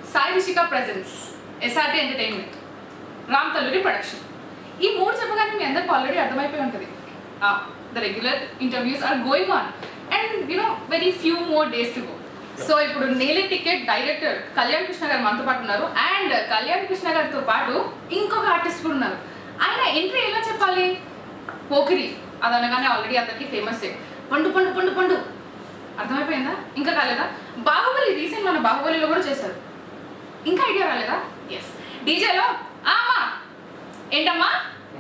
Sai Rishika presence SRT entertainment Ram Talluri production ఈ మూడు చెప్పగానే మీ అందరికి ఆల్రెడీ అర్థమైపోయి ఉంటుంది the regular interviews are going on and you know very few more days to go so ఇప్పుడు నేలి టికెట్ డైరెక్టర్ కళ్యాణ్ కృష్ణ గారు మనతో పాటు ఉన్నారు అండ్ కళ్యాణ్ కృష్ణ గారితో పాటు ఇంకొక ఆర్టిస్ట్ కూడా ఉన్నారు ఆయన ఎంట్రీ ఎలా చెప్పాలి పోకిరి అది అనగానే ఆల్రెడీ అందరికీ ఫేమస్ పండు పండు పండు పండు అర్థమైపోయిందా ఇంకా కాలేదా బాహుబలి రీసెంట్ మన బాహుబలిలో కూడా చేశారు ఇంకా ఐడియా రాలేదా ఎస్ డీజేలో అమ్మా ఏంటమ్మా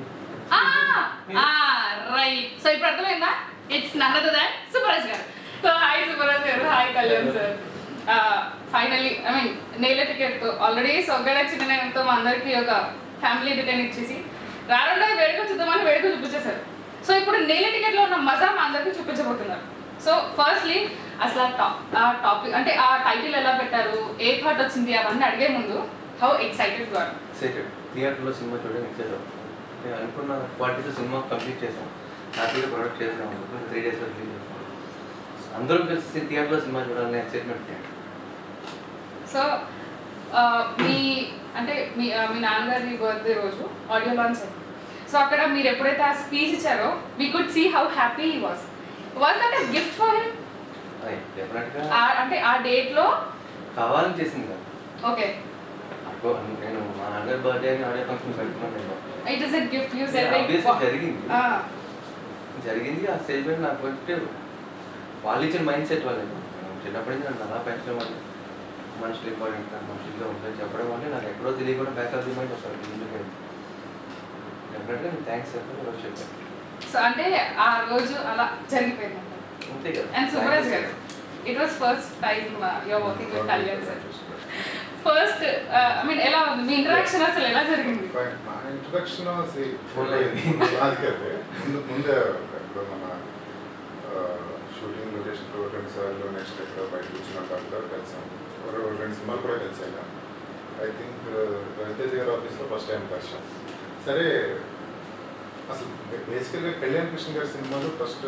రైట్ సో ఇప్పుడు అర్థమైందా it's none other than Subbaraj garu so hi Subbaraj garu hi Kalyan sir finally I mean Nela ticket already సొగ్గడ చిన్నతో మా అందరికీ ఒక ఫ్యామిలీ రిటర్న్ ఇచ్చేసి రానుండా వేడుక చూద్దామని వేడుక చూపించేశారు సో ఇప్పుడు నేల టికెట్లో ఉన్న మజా మా అందరికీ చూపించబోతున్నారు సో ఫస్ట్లీ అసలు ఆ టాప్ ఆ టాపిక్ అంటే ఆ టైటిల్ ఎలా పెట్టారు ఏ థాట్ వచ్చింది అవన్నీ అడిగే ముందు హౌ ఎక్సైటెడ్ గారు సెకండ్ థియేటర్లో సినిమా చూడడం ఎక్సైట్ నేను అనుకున్న క్వాలిటీతో సినిమా కంప్లీట్ చేసాం హ్యాపీగా ప్రొడక్ట్ చేసాం త్రీ డేస్లో రిలీజ్ చేసాం అందరం కలిసి థియేటర్లో సినిమా చూడాలనే ఎక్సైట్మెంట్ సో ఆ, మీ అంటే మీ ఆ, మీ నాన్నగారి బర్త్డే రోజు ఆడియో లాంచ్ అయింది సో అక్కడ మీరు ఎప్పుడైతే ఆ స్పీచ్ ఇచ్చారో we could see how happy he was was that gift for him డెఫినెట్గా అంటే ఆ డేట్ లో కావాలని చేసింది కదా ఓకే అబ్బో, నేను మా నాన్నగారి బర్త్డే అని ఆడియో ఫంక్షన్ పెట్టుకున్నాను నేను it is a gift you Yeah, obviously జరిగింది. సెడ్ జరిగింది ఆ స్టేజ్ మీద నాకు అంటే వాళ్ళు ఇచ్చిన మైండ్ సెట్ వాళ్ళే చిన్నప్పటి నుంచి నన్ను అలా పెంచడం వల్ల మనుషులు ఇంపార్టెంట్ మనుషులుగా ఉంటుంది చెప్పడం వల్ల నాకు ఎక్కడో తెలియకుండా బ్యాక్ ఆఫ్ ది మైండ్ వస్తాడు ఇందుకే డెఫినెట్గా నేను థ్యాంక్స్ చెప్పాను ఈరోజు చెప్పాను సో అంటే ఆ రోజు అలా జరిగిపోయింది అంతే కదా and Subraj garu it was first time your working with Kalyan sir first I mean ఎలా ఉంది మీ ఇంటరాక్షన్ అసలు ఎలా జరిగింది మా ఇంట్రొడక్షన్ Full అయింది. ముందు ముందే ఇప్పుడు మన షూటింగ్ లొకేషన్లో రెండు సార్లు నెక్స్ట్ ఎక్కడ బయట కూర్చున్నాం అందరూ కలిసాం ఒక రెండు సినిమాలు కూడా కలిసి వెళ్ళాం ఐ థింక్ రవితేజ్ గారి ఆఫీస్లో ఫస్ట్ టైం కలిసాం సరే అసలు బేసికల్గా కళ్యాణ్ కృష్ణ గారి సినిమాలు ఫస్ట్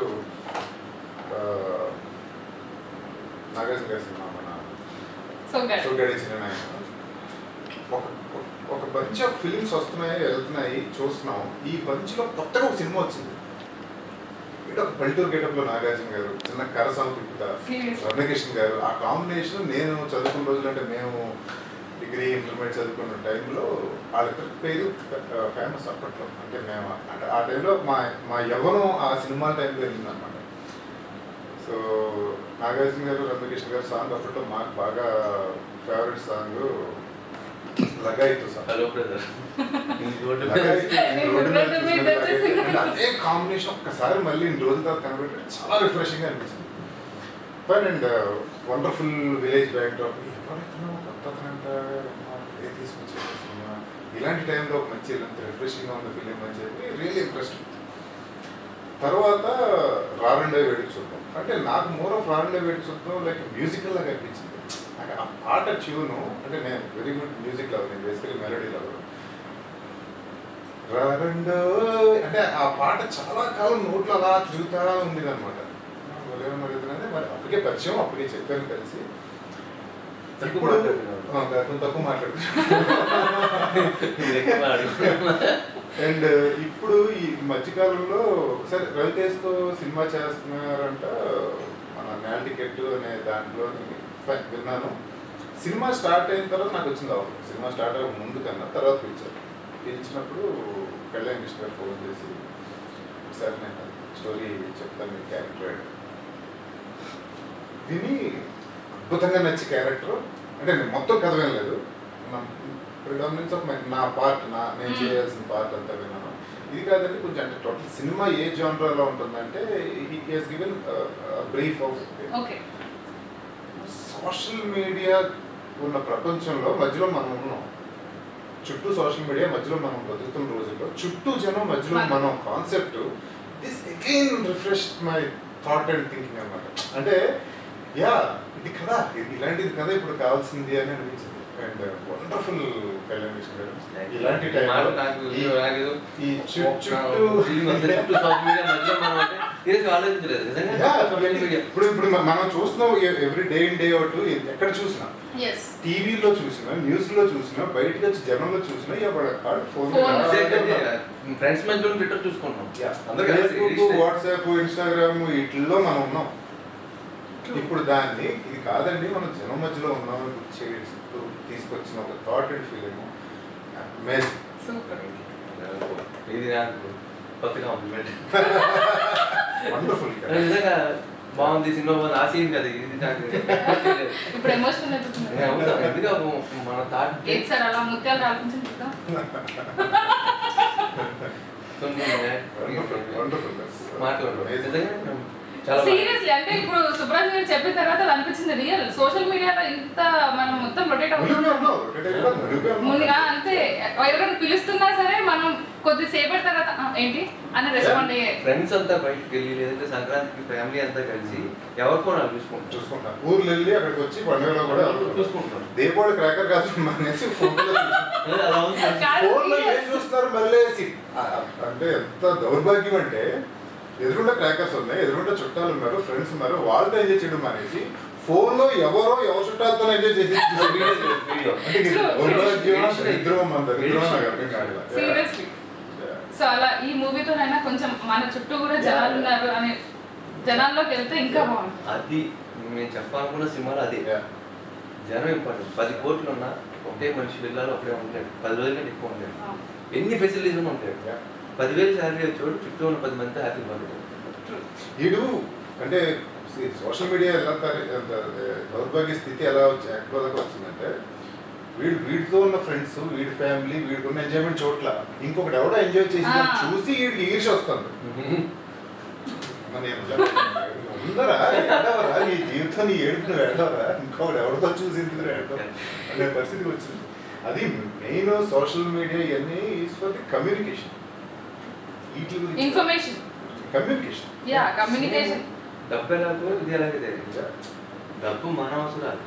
నాగార్జున గారి సినిమా మన సో గడ్ సుగడి చిన్న ఒక ఒక బంచ్ ఆఫ్ ఫిలిమ్స్ వస్తున్నాయి వెళ్తున్నాయి చూస్తున్నాం ఈ బంచ్ లో కొత్తగా ఒక సినిమా వచ్చింది ఇటు ఒక పల్లెటూరు గెటప్ లో నాగార్జున గారు చిన్న కరసాము తిప్పుతా Seriously? రమ్యకృష్ణ గారు ఆ కాంబినేషన్ నేను చదువుకున్న రోజులు అంటే మేము డిగ్రీ ఇంటర్మీడియట్ చదువుకున్న టైంలో వాళ్ళిద్దరి పేరు ఫేమస్ అప్పట్లో అంటే మేము అంటే ఆ టైంలో మా మా యవ్వనం ఆ సినిమా టైంలో వెళ్ళిందనమాట సో నాగార్జున గారు రమ్యకృష్ణ గారు సాంగ్ అప్పట్లో మాకు బాగా ఫేవరెట్ సాంగ్ లగాయితు సాంగ్ హలో బ్రదర్ ఇంకోటి లగాయితు ఈ రోడ్డు మీద రోడ్డు మీద చూసిన వచ్చేసి లగాయితు. అంటే అదే కాంబినేషన్ ఒక్కసారి మళ్ళీ ఇన్ని రోజుల తర్వాత కనబెట్టి చాలా రిఫ్రెషింగ్ అనిపించింది fine and wonderful village backdrop ఎప్పుడైతున్నావు కొత్త అతనంట ఏ తీసుకొచ్చారు సినిమా ఇలాంటి టైంలో ఒక మంచి ఎంత రిఫ్రెషింగ్గా ఉన్న ఫిలిం అని చెప్పి రియల్లీ ఇంట్రెస్ట్ తర్వాత రారండే వేడికి చూద్దాం అంటే నాకు మోర్ ఆఫ్ రారండే వేడికి చూద్దాం లైక్ మ్యూజికల్ లాగా అనిపించింది నాకు ఆ పాట ట్యూను అంటే నేను వెరీ గుడ్ మ్యూజిక్ లవ్ నేను బేసికలీ మెలడీ లవ్ రారండో అంటే ఆ పాట చాలా కాలం నోట్లో అలా తిరుగుతా ఉంది అనమాట మరి అప్పటికే పరిచయం అప్పటికే చెప్పాను కలిసి తక్కువ ఇప్పుడు మాట్లాడుతున్నాను. ఆ, కొంచెం తక్కువ మాట్లాడు ఇది ఎక్కువ అడుగుతున్నా. అండ్ ఇప్పుడు ఈ మధ్యకాలంలో సరే రవితేజ్తో సినిమా చేస్తున్నారంట మన నేల్ టికెట్ అనే దాంట్లో ఫైన్ విన్నాను సినిమా స్టార్ట్ అయిన తర్వాత నాకు వచ్చింది ఆఫర్ సినిమా స్టార్ట్ అయ్యే ముందు కన్నా తర్వాత పిలిచారు పిలిచినప్పుడు కళ్యాణ్ కృష్ణ గారు ఫోన్ చేసి ఒకసారి నేను స్టోరీ చెప్తాను మీ క్యారెక్టర్ విని అద్భుతంగా నచ్చి క్యారెక్టర్ అంటే నేను మొత్తం కథ వినలేదు ప్రిడామినెన్స్ ఆఫ్ నా పార్ట్ నా నేను Hmm. చేయాల్సిన పార్ట్ అంతా విన్నాను ఇది కాదండి కొంచెం అంటే టోటల్ సినిమా ఏ జానరాలో ఉంటుందంటే he given brief of okay social media ఉన్న ప్రపంచంలో మధ్యలో మనం ఉన్నాం చుట్టూ సోషల్ మీడియా మధ్యలో మనం బతుకుతున్న రోజుల్లో చుట్టూ జనం మధ్యలో మనం. మనం concept this again refresh my thought and thinking అనమాట అంటే యా ఇది కదా ఇది ఇలాంటిది కదా ఇప్పుడు కావాల్సింది అని అనిపించింది అండ్ వండర్ఫుల్ కళ్యాణ్ కృష్ణ గారు ఇలాంటి మాట టైంలో నాకు ఈ- నాకేదో ఈ చు- ఒక చుట్టూ feeling వస్తుంది. చుట్టూ social media మధ్యలో మనం అంటే సీరియస్గా ఆలోచించలేదు నిజంగా Yeah, సోషల్ మీడియా ఇప్పుడు ఇప్పుడు మ- మనం చూస్తున్నాం every day in day out ఎక్కడ చూసినా ఎస్ టీవీలో చూసినా న్యూస్ లో చూసినా బయటకు వచ్చి జనంలో చూసినా ఫోన్ Phone. ఫ్రెండ్స్ మధ్యలో ట్విట్టర్ చూసుకుంటాం అందరూ కలిసి ఫేస్బుక్ వాట్సాప్ ఇన్స్టాగ్రామ్ వీటిల్లో మనం ఉన్నాం ఇప్పుడు దాన్ని ఇది కాదండి మనం జనం మధ్యలో ఉన్నాం ఇప్పుడు చేస్తూ తీసుకొచ్చిన ఒక thought and feeling amazing super ఇది నాకు కొత్త కాంప్లిమెంట్ వండర్ఫుల్ నిజంగా బాగుంది సినిమా బాగుంది ఆ సీన్ కదా ఇది నాకు ఇప్పుడు ఎమోషనల్ నేను అయిపోతుంది అవుతాను ఎందుకు మన థాట్ ఏది సార్ అలా ముత్యాలు రాల్పించండి చూద్దాం వండర్ఫుల్ మాట్లాడు నిజంగా చాలా సీరియస్లీ అంటే ఇప్పుడు సుబ్రాజ్ గారు చెప్పిన తర్వాత అది అనిపించింది రియల్ సోషల్ మీడియాలో ఇంత మనం మొత్తం రొటేట్ అవుతుంది ముందుగా అంతే ఎవరైనా పిలుస్తున్నా సరే మనం కొద్దిసేపటి తర్వాత "ఆ, ఏంటి అని రెస్పాండ్ అయ్యే ఫ్రెండ్స్ అంతా బయటికి వెళ్ళి లేదంటే సంక్రాంతికి ఫ్యామిలీ అంతా కలిసి ఎవరి ఫోన్ వాళ్ళు చూసుకుంటారు చూసుకుంటాం ఊర్లు వెళ్ళి అక్కడికి వచ్చి పండుగలో కూడా చూసుకుంటారు దీపావళి క్రాకర్ కాదు అనేసి ఫోన్లో అదే అలా ఉంది కాదు, ఫోన్లో ఏం serious. చూస్తున్నారు మళ్ళీ ఆ, అంటే ఎంత దౌర్భాగ్యం అంటే ఎదురుంటే క్రాకర్స్ ఉన్నాయి ఎదురుంటే చుట్టాలు ఉన్నారు ఫ్రెండ్స్ ఉన్నారు వాళ్ళతో ఎంజాయ్ చేయడం అనేసి ఫోన్ లో ఎవరో ఎవరి చుట్టాలతో ఎంజాయ్ చేసి వీడియో అంటే ఇది True, దౌర్భాగ్యం true. దరిద్రం మన దరిద్రం నాకు అర్థం కాదు సీరియస్లీ సో అలా ఈ మూవీతోనైనా కొంచెం మన చుట్టూ కూడా జనాలు ఉన్నారు అనే జనాల్లోకి వెళ్తే ఇంకా బాగుంటుంది అది నేను చెప్పాలనుకున్న సినిమాలో అదే జనం ఇంపార్టెంట్ పది కోట్లు ఉన్నా ఒకే మనిషి వెళ్ళాలి ఒకటే ఉంటాడు పది రోజుల కంటే ఎక్కువ ఉంటాడు ఆ, ఎన్ని ఫెసిలిటీస్ ఉన్నా ఉంటాడు Yeah. పదివేలు శాలరీ వచ్చాడు చుట్టూ ఉన్న పది మంది హ్యాపీ పడతాడు true. వీడు అంటే సోషల్ మీడియా ఎలా తయారు- ఎంత దౌర్భాగ్య స్థితి ఎలా వచ్చి ఎక్కడ దాకా వచ్చిందంటే వీడు వీడితో ఉన్న ఫ్రెండ్స్ వీడి ఫ్యామిలీ వీడికి ఉన్న ఎంజాయ్మెంట్ చోట్ల ఇంకొకటి ఎవడో ఎంజాయ్ చేసి ఆ. చూసి వీడికి ఈర్ష వస్తుంది మన ఉందరా ఏడవరా నీ జీవితం నీ ఏడుపు నువ్వు ఏడవరా ఇంకొకటి ఎవరితో చూసి ఎందుకు ఏడవ అనే పరిస్థితి వచ్చింది అది మెయిన్ సోషల్ మీడియా ఇవన్నీ ఈజ్ ఫర్ ది కమ్యూనికేషన్ వీటి గురించి ఇన్ఫర్మేషన్ కమ్యూనికేషన్ యా కమ్యూనికేషన్ డబ్బు ఎలాగో ఇది ఎలాగే తెలియదు డబ్బు మన అవసరాలు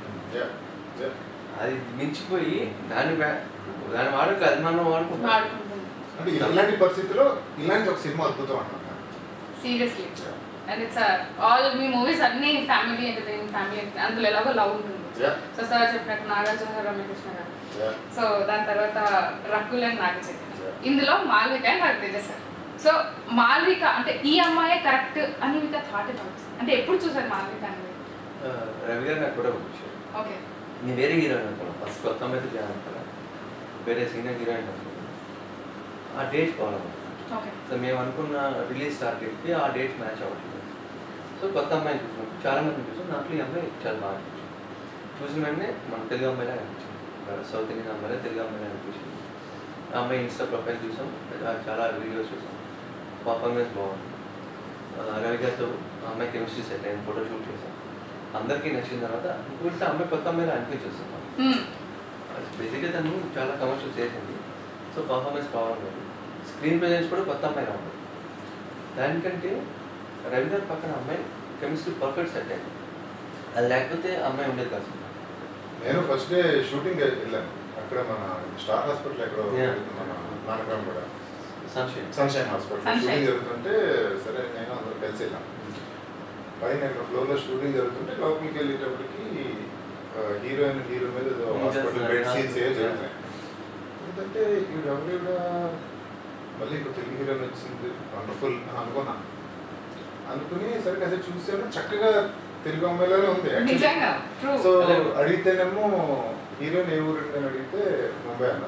అది మించిపోయి దాని బ్యా- దాని వాడుక అది మనం వాడుకుంటాం వాడుకుంటుంది అంటే ఇలాంటి పరిస్థితిలో ఇలాంటి ఒక సినిమా అద్భుతం అంటున్నాను seriously and it's all me movies అన్ని ఫ్యామిలీ ఎంటర్టైన్ ఫ్యామిలీ అందులో ఎలాగో లవ్ ఉంటుంది Yeah. సో సార్ చెప్పినట్టు నాగార్జున గారు రమ్యకృష్ణ గారు సో దాని తర్వాత రకుల్ అండ్ నాగ చైతన్య ఇందులో Malvika and Ravi Teja sir so Malvika అంటే ఈ అమ్మాయే కరెక్ట్ అని మీకు థాట్ అవుతుంది అంటే ఎప్పుడు చూసారు మాల్విక అనేది ఆ, రవి గారు నాకు కూడా ఒక విషయం ఓకే నేను వేరే హీరోయిన్ అనుకున్నాను ఫస్ట్ కొత్త అమ్మాయితో చేయాలనుకున్నా వేరే సీనియర్ హీరోయిన్ అనుకున్నాను ఆ డేట్ ఫాలో ఓకే సో మేము అనుకున్న రిలీజ్ స్టార్ట్ డేట్కి ఆ డేట్ మ్యాచ్ అవ్వట్లేదు సో కొత్త అమ్మాయిని చూసినాం చాలా మంది చూసాం దాంట్లో ఈ అమ్మాయి చాలా బాగా అనిపించింది చూసిన వెంటనే మన తెలుగు అమ్మాయిలా అనిపించింది సౌత్ ఇండియన్ అమ్మాయిలా తెలుగు అమ్మాయిలా అనిపించింది ఆ అమ్మాయి ఇన్స్టా ప్రొఫైల్ చూసాం ఆ చాలా వీడియోస్ చూసాం పర్ఫార్మెన్స్ బాగుంది ఆ రవి గారితో ఆ అమ్మాయి కెమిస్ట్రీ సెట్ అయింది ఫోటో షూట్ చేసాం అందరికీ నచ్చిన తర్వాత ఇంకొకటి అమ్మాయి కొత్త అమ్మాయిలా అనిపించేస్తుంది బేసిక్గా తను చాలా కమర్షియల్ చేసింది సో పర్ఫార్మెన్స్ బాగుంది స్క్రీన్ ప్రెజెన్స్ కూడా కొత్త అమ్మాయిలా ఉంది దానికంటే రవి గారి పక్కన అమ్మాయి కెమిస్ట్రీ పర్ఫెక్ట్ సెట్ అయింది అది లేకపోతే అమ్మాయి ఉండేది కాదు నేను ఫస్ట్ డే షూటింగ్ వెళ్ళాను అక్కడ మన స్టార్ హాస్పిటల్ ఎక్కడో Yeah. మన నానక్రామ్ కూడా సంశయం సన్షైన్ హాస్పిటల్ Sunshine. షూటింగ్ జరుగుతుంటే సరే నేను అందరూ కలిసి వెళ్ళాం పైన ఇక్కడ ఫ్లోర్లో షూటింగ్ జరుగుతుంటే లోపలికి వెళ్ళేటప్పటికి హీరోయిన్ హీరో మీద ఏదో Hmm, hospital just bed like scenes that. జరుగుతున్నాయి ఎందుకంటే ఈవిడ ఎవరు ఈవిడ మళ్ళీ ఇంకో తెలుగు హీరోయిన్ వచ్చింది వండర్ఫుల్ అని అనుకున్నా అనుకుని సరే కాసేపు చూసాను చక్కగా తెలుగు అమ్మాయిలోనే ఉంది actually. నిజంగా ట్రూ సో అడిగితేనేమో హీరోయిన్ ఏ ఊరు అని అడిగితే ముంబై అన్నా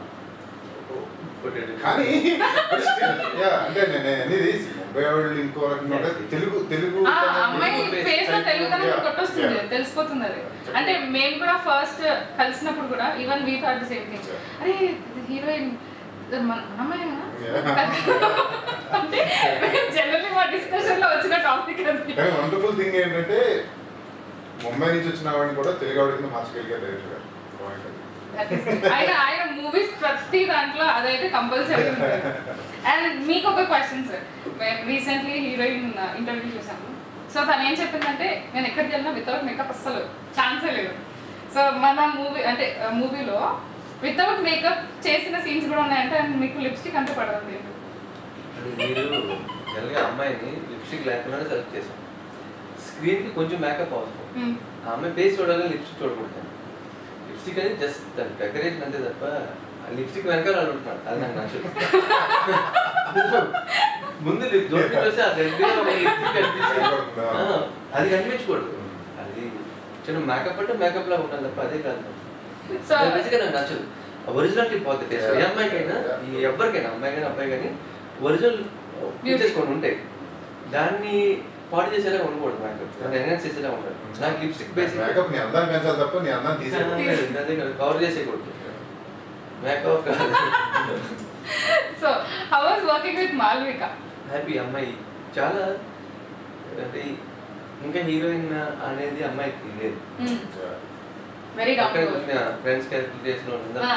కానీ యా అంటే నేను అనేది ముంబై వాళ్ళు ఇంకో రకంగా ఉంటుంది. తెలుగు తెలుగు ఆ అమ్మాయి ఫేస్ లో తెలుగుతనం Yeah, కొట్టొస్తుంది yeah. తెలిసిపోతుంది అది అంటే మేము కూడా ఫస్ట్ కలిసినప్పుడు కూడా even we thought the same thing Yeah. అరే హీరోయిన్ మన అమ్మాయినా Yeah. అంటే జనరల్లీ మా డిస్కషన్ లో వచ్చిన టాపిక్ అది కానీ వండర్ఫుల్ థింగ్ ఏంటంటే ముంబై నుంచి వచ్చిన వాడిని కూడా తెలుగు ఆవిడ కింద మార్చగలిగారు డైరెక్టర్ గారు Point అది. That is good. ఆయన ఆయన మూవీస్ ప్రతి దాంట్లో అదైతే కంపల్సరీ ఉంటుంది అండ్ మీకు ఒక question sir recently heroine interview చూసాము సో తను ఏం చెప్పిందంటే నేను ఎక్కడికి వెళ్ళినా వితౌట్ మేకప్ అస్సలు ఛాన్సే లేదు సో మన మూవీ అంటే మూవీలో వితౌట్ మేకప్ చేసిన సీన్స్ కూడా ఉన్నాయంటే and మీకు లిప్స్టిక్ అంతా పడదు మీరు జనరల్గా అమ్మాయిని లిప్స్టిక్ లేకుండానే సెలెక్ట్ చేశాం స్క్రీన్కి కొంచెం మేకప్ అవసరం Hmm. ఆ అమ్మాయి ఫేస్ చూడాలి లిప్స్టిక్ చూడకూడదు లిప్స్టిక్ అనేది జస్ట్ దాని డెకరేషన్ అంతే తప్ప ఆ లిప్స్టిక్ వెనకాల వాళ్ళు ఉంటున్నాడు అది నాకు నచ్చదు ముందు లిప్ జోడి చూస్తే ఆ రెడ్ లిప్స్టిక్ కనిపిస్తుంది ఆ, అది కనిపించకూడదు అది చిన్న మేకప్ అంటే మేకప్ లాగా ఉండాలి తప్ప అదే కాదు సో బేసిక్గా నాకు నచ్చదు ఒరిజినాలిటీ పోతే టేస్ట్ ఏ అమ్మాయికైనా ఈ ఎవరికైనా అమ్మాయి కానీ అబ్బాయి కానీ ఒరిజినల్ ఫీచర్స్ కొన్ని ఉంటాయి దాన్ని పాడు చేసేలా ఉండకూడదు మేకప్ దాన్ని ఎన్హాన్స్ చేసేలా ఉండాలి నాకు లిప్స్టిక్ బేసిక్ మేకప్ నీ అందాన్ని పెంచాలి తప్ప నీ అందాన్ని తీసేయాలి అదే కదా కవర్ చేసేయకూడదు మేకప్ కాదు so how was working with Malvika happy అమ్మాయి చాలా అంటే ఇంకా హీరోయిన్ అనేది అమ్మాయికి లేదు వెరీ అక్కడ డౌన్ కూర్చుని ఫ్రెండ్స్ క్యారెక్టర్ చేసిన Ah.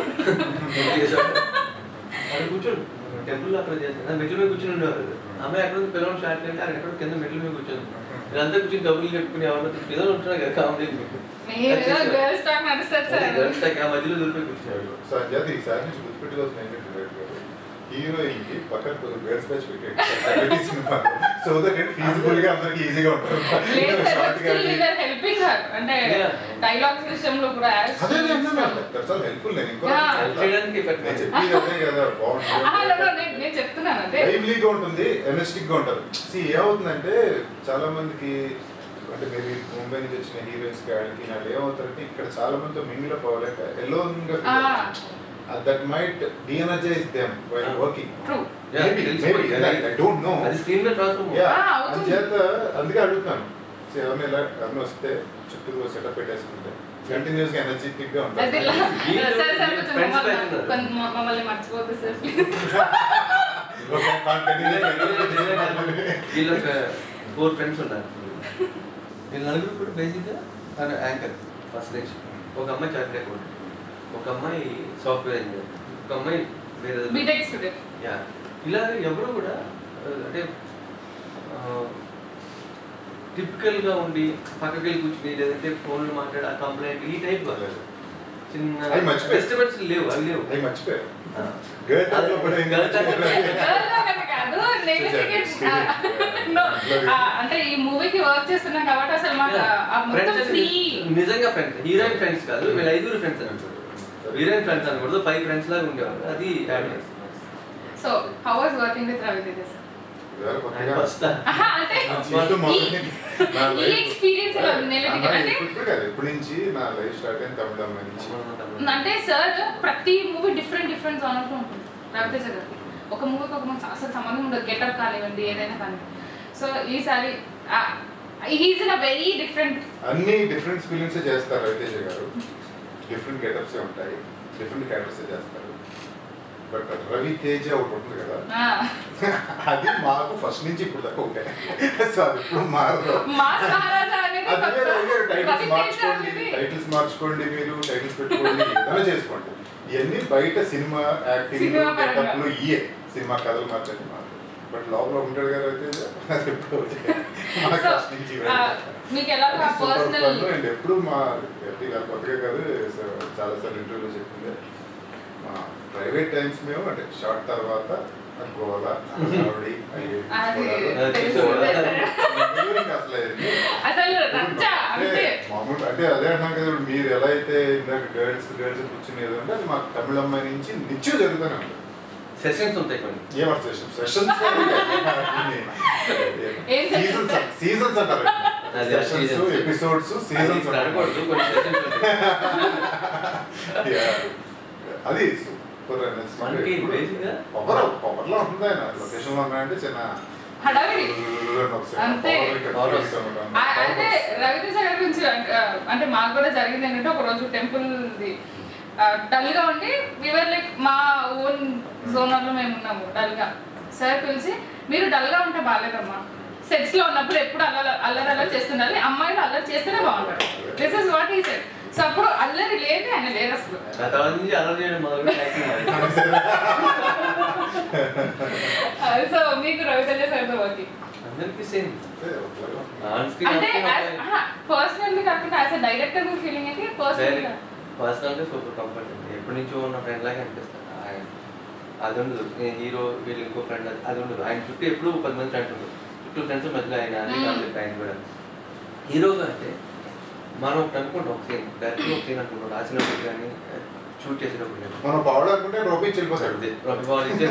వాళ్ళు కూర్చోడు టెంపుల్ అక్కడ చేసిన మెట్ల మీద కూర్చుని ఉండేవారు అమ్మాయి అక్కడ నుంచి పిల్లలు షార్ట్ కంటే అక్కడ ఎక్కడ కింద మెట్ల మీద కూర్చొని వీళ్ళంతా కూర్చొని డబ్బులు కట్టుకుని ఎవరో పిల్లలు ఉంటున్నారు కదా కామెడీ మీరు గర్ల్స్ టాక్ నడుస్తారు సార్ ఆ మధ్యలో దొరికి కూర్చున్నారు సో అంచేత ఈసారి నుంచి గుర్తుపెట్టుకోవాల్సిన ఏంటంటే డైరెక్టర్ గారు హీరోయిన్ కి పక్కన కొంచెం గర్ల్స్ బ్యాచ్ పెట్టేది cinema so that it feasible గా అందరికి ఈజీగా ఉంటుంది లేదు సార్ Short గా స్టిల్ వీఆర్ హెల్పింగ్ హర్ అంటే Yeah. డైలాగ్స్ విషయంలో కూడా as అదే she నేను is- దట్స్ ఆల్ హెల్ప్ఫుల్ నేను ఇంకో Yeah. హెల్ప్ చేయడానికి నేను పెట్టలేదు చెప్పింది అదే కదా ఆహా, no, no, బాగుంటుంది నేను నేను చెప్తున్నాను అదే లైవ్లీగా ఉంటుంది ఎనర్జెటిక్ గా ఉంటుంది సి ఏమవుతుందంటే చాలా మందికి అంటే మేబీ ముంబై నుంచి వచ్చిన హీరోయిన్స్ కి వాళ్ళకి నాకు ఏమవుతారంటే ఇక్కడ చాలా మందితో మింగిల్ అవ్వలేక ఎలోన్ గా that might deenergise them while Ah. Working true Yeah, Maybe, తెలిసిపోయింది. maybe, I don't know. అది స్క్రీన్ మీద ట్రాన్స్ఫర్ Yeah, Ah, అవుతుంది. అంచేత అందుకే అడుగుతున్నాను సో ఎవరిని ఇలా ఎవరిని వస్తే చుట్టూ సెటప్ పెట్టేసుకుంటే కంటిన్యూస్ గా ఎనర్జెటిక్ గా అది ఉంటుంది ఇలా- వీళ్ళు సార్ సార్ కొంచెం friends మమ్మల్ని- back ఉన్నారు. కొంచెం మమ్మల్ని మర్చిపోద్దు సార్ వీళ్ళు ఒక ఫోర్ ఫ్రెండ్స్ ఉన్నారు వీళ్ళు నలుగురు కూడా బేసిక్గా తన యాంకర్ ఫస్ట్ నెక్స్ట్ ఒక అమ్మాయి చార్టెడ్ అకౌంట్ ఒక అమ్మాయి సాఫ్ట్వేర్ ఇంజనీర్ ఒక అమ్మాయి వేరే బీటెక్ స్టూడెంట్ యా ఇలా ఎవరు కూడా ఆ, అంటే టిపికల్గా ఉండి పక్కకి వెళ్ళి కూర్చుని లేదంటే ఫోన్లు మాట్లాడి ఆ కంప్లైంట్ ఈ టైప్ కాదు చిన్న అవి మర్చిపోయి. ఫెస్టివల్స్ లేవు అవి లేవు అవి మర్చిపోయారు ఆ. గర్ల్ టైప్ లో కూడా ఏం Girl type లో మర్చిపోయారు. కాదు నేను Stereotype, stereotype. No, అట్లా ఆ, అంటే ఈ మూవీకి వర్క్ చేస్తున్నాం కాబట్టి అసలు మాకు ఆ మొత్తం Friends ఫ్రీ అంటే నిజంగా ఫ్రెండ్స్ హీరోయిన్ ఫ్రెండ్స్ కాదు వీళ్ళు ఐదుగురు ఫ్రెండ్స్ అనకూడదు హీరోయిన్ ఫ్రెండ్స్ అనకూడదు ఫైవ్ ఫ్రెండ్స్ లాగా ఉండేవారు అది so how was working with Ravi Teja sir ఇవాళ కొత్తగా ఫస్ట్ ఆహా, అంటే నా జీవితం మొదలు నా ఈ life- ఎక్స్పీరియన్స్ ఎలా ఉంది నెలకి ఆహా, అంటే ఇప్పుడు కాదు ఎప్పటి నుంచి నా లైఫ్ స్టార్ట్ అయింది తమిళ అమ్మాయి నుంచి అంటే సార్ ప్రతి మూవీ డిఫరెంట్ డిఫరెంట్ జానర్స్ లో ఉంటుంది రవితేజ గారికి ఒక మూవీకి ఒక మూవీ అసలు సంబంధం ఉండదు గెటప్ కానివ్వండి ఏదైనా కానీ సో ఈసారి is in a very different అన్ని డిఫరెంట్ ఫీలింగ్స్ చేస్తారు రవితేజ గారు డిఫరెంట్ గెటప్స్ ఉంటాయి డిఫరెంట్ క్యారెక్టర్స్ చేస్తారు బట్ రవి తేజ ఒకటి ఉంటుంది కదా అది మాకు ఫస్ట్ నుంచి ఇప్పుడు దాకా ఒకటే సో అది ఇప్పుడు మారదు మాస్ మహారాజా అనేది అది వేరే, అది వేరే. టైటిల్స్ రవితేజ మార్చుకోండి అనేది టైటిల్స్ మార్చుకోండి మీరు టైటిల్స్ పెట్టుకోండి ఏదైనా చేసుకోండి ఇవన్నీ బయట సినిమా యాక్టింగ్ సినిమా పరంగా. గెటప్లు ఇయే సినిమా కథలు మార్చండి మాకు బట్ లోపల ఉంటాడు కదా అయితే అది ఎప్పుడు ఒకటే. మాకు So, ఫస్ట్ నుంచి ఆ, మీకు ఎలా పర్సనల్ అండ్ ఎప్పుడు మా ఎప్పుడు కాదు కొత్తగా కాదు సో చాలా సార్లు ఇంటర్వ్యూలో చెప్పింది మా ప్రైవేట్ టైమ్స్ మేము అంటే షార్ట్ తర్వాత ఆ గోల హడావుడి, అవి అది తీసుకోవడాలు. తెలుసు ఎవరు ఇంకా అసలు అవన్నీ అసలు రచ్చ అంటే అంతే మామూలు అంటే అదే అంటున్నాను కదా ఇప్పుడు మీరు ఎలా అయితే ఇందాక గర్ల్స్ గర్ల్స్ కూర్చునేది అంటే అది మా తమిళ అమ్మాయి నుంచి నిత్యం జరుగుతూనే ఉంటుంది సెషన్స్ ఉంటాయి కొన్ని ఏమంటారు సెషన్ సెషన్స్ ఏం సీజన్స్ sessions? సీజన్స్ అంటారు అదే, సెషన్స్ seasons. ఎపిసోడ్స్ అది సీజన్స్ ఇక్కడ అనకూడదు కొన్ని సెషన్స్ ఉంటాయి అది సూపర్ మనకి బేసిక్గా పవర్ పవర్ లో ఉంటుంది ఆయన లొకేషన్ లో ఉన్నాయంటే చిన్న హడావిడి అంతే. Power Power వస్తుంది. వస్తుంది. ఆ- అంటే రవితేజ గారి గురించి అంటే, అంటే మాకు కూడా జరిగింది ఏంటంటే ఒక రోజు టెంపుల్ డల్ గా ఉండి వివర్ లైక్ మా ఓన్ జోనర్ లో మేము ఉన్నాము డల్ గా సార్ పిలిచి మీరు డల్ గా ఉంటే బాగాలేదమ్మా సెట్స్ లో ఉన్నప్పుడు ఎప్పుడు అల్లరి అల్లరి అల్లరి చేస్తుండాలి అమ్మాయిలు అల్లరి చేస్తేనే బాగుంటారు దిస్ ఇస్ వాట్ ఈ సెట్ సో అప్పుడు అల్లరి లేదు ఆయన లేరు అసలు ఆ తర్వాత నుంచి అలా చేయడం మొదలు యాక్టింగ్ మానేశాను. సో మీకు రవితేజ సార్తో వర్కింగ్ అందరికీ సేమ్ అంతే, ఒకలాగా. ఆన్ స్క్రీన్ అంటే పర్సనల్లీ కాకుండా యాజ్ అ డైరెక్టర్ మీ ఫీలింగ్ ఏంటి పర్సనల్ పర్సనల్గా సూపర్ కంఫర్ట్ ఎప్పటి నుంచో ఉన్న ఫ్రెండ్ లాగా అనిపిస్తాను ఆయన అది ఉండదు నేను హీరో వీళ్ళు ఇంకో ఫ్రెండ్ అది ఉండదు ఆయన చుట్టూ ఎప్పుడు పది మంది ఫ్రెండ్స్ ఉండదు చుట్టూ ఫ్రెండ్స్ మధ్యలో ఆయన అది Hmm. కాన్సెప్ట్ ఆయన కూడా హీరోగా అంటే మనం ఒకటి అనుకుంటాం ఒక సీన్ డైరెక్ట్ ఒక సీన్ అనుకుంటాం రాసినప్పుడు కానీ షూట్ చేసేటప్పుడు కానీ మనం పౌడర్ అనుకుంటే రూపీ చెల్లిపోతాడు అంతే. రవి బాబు ఇచ్చే-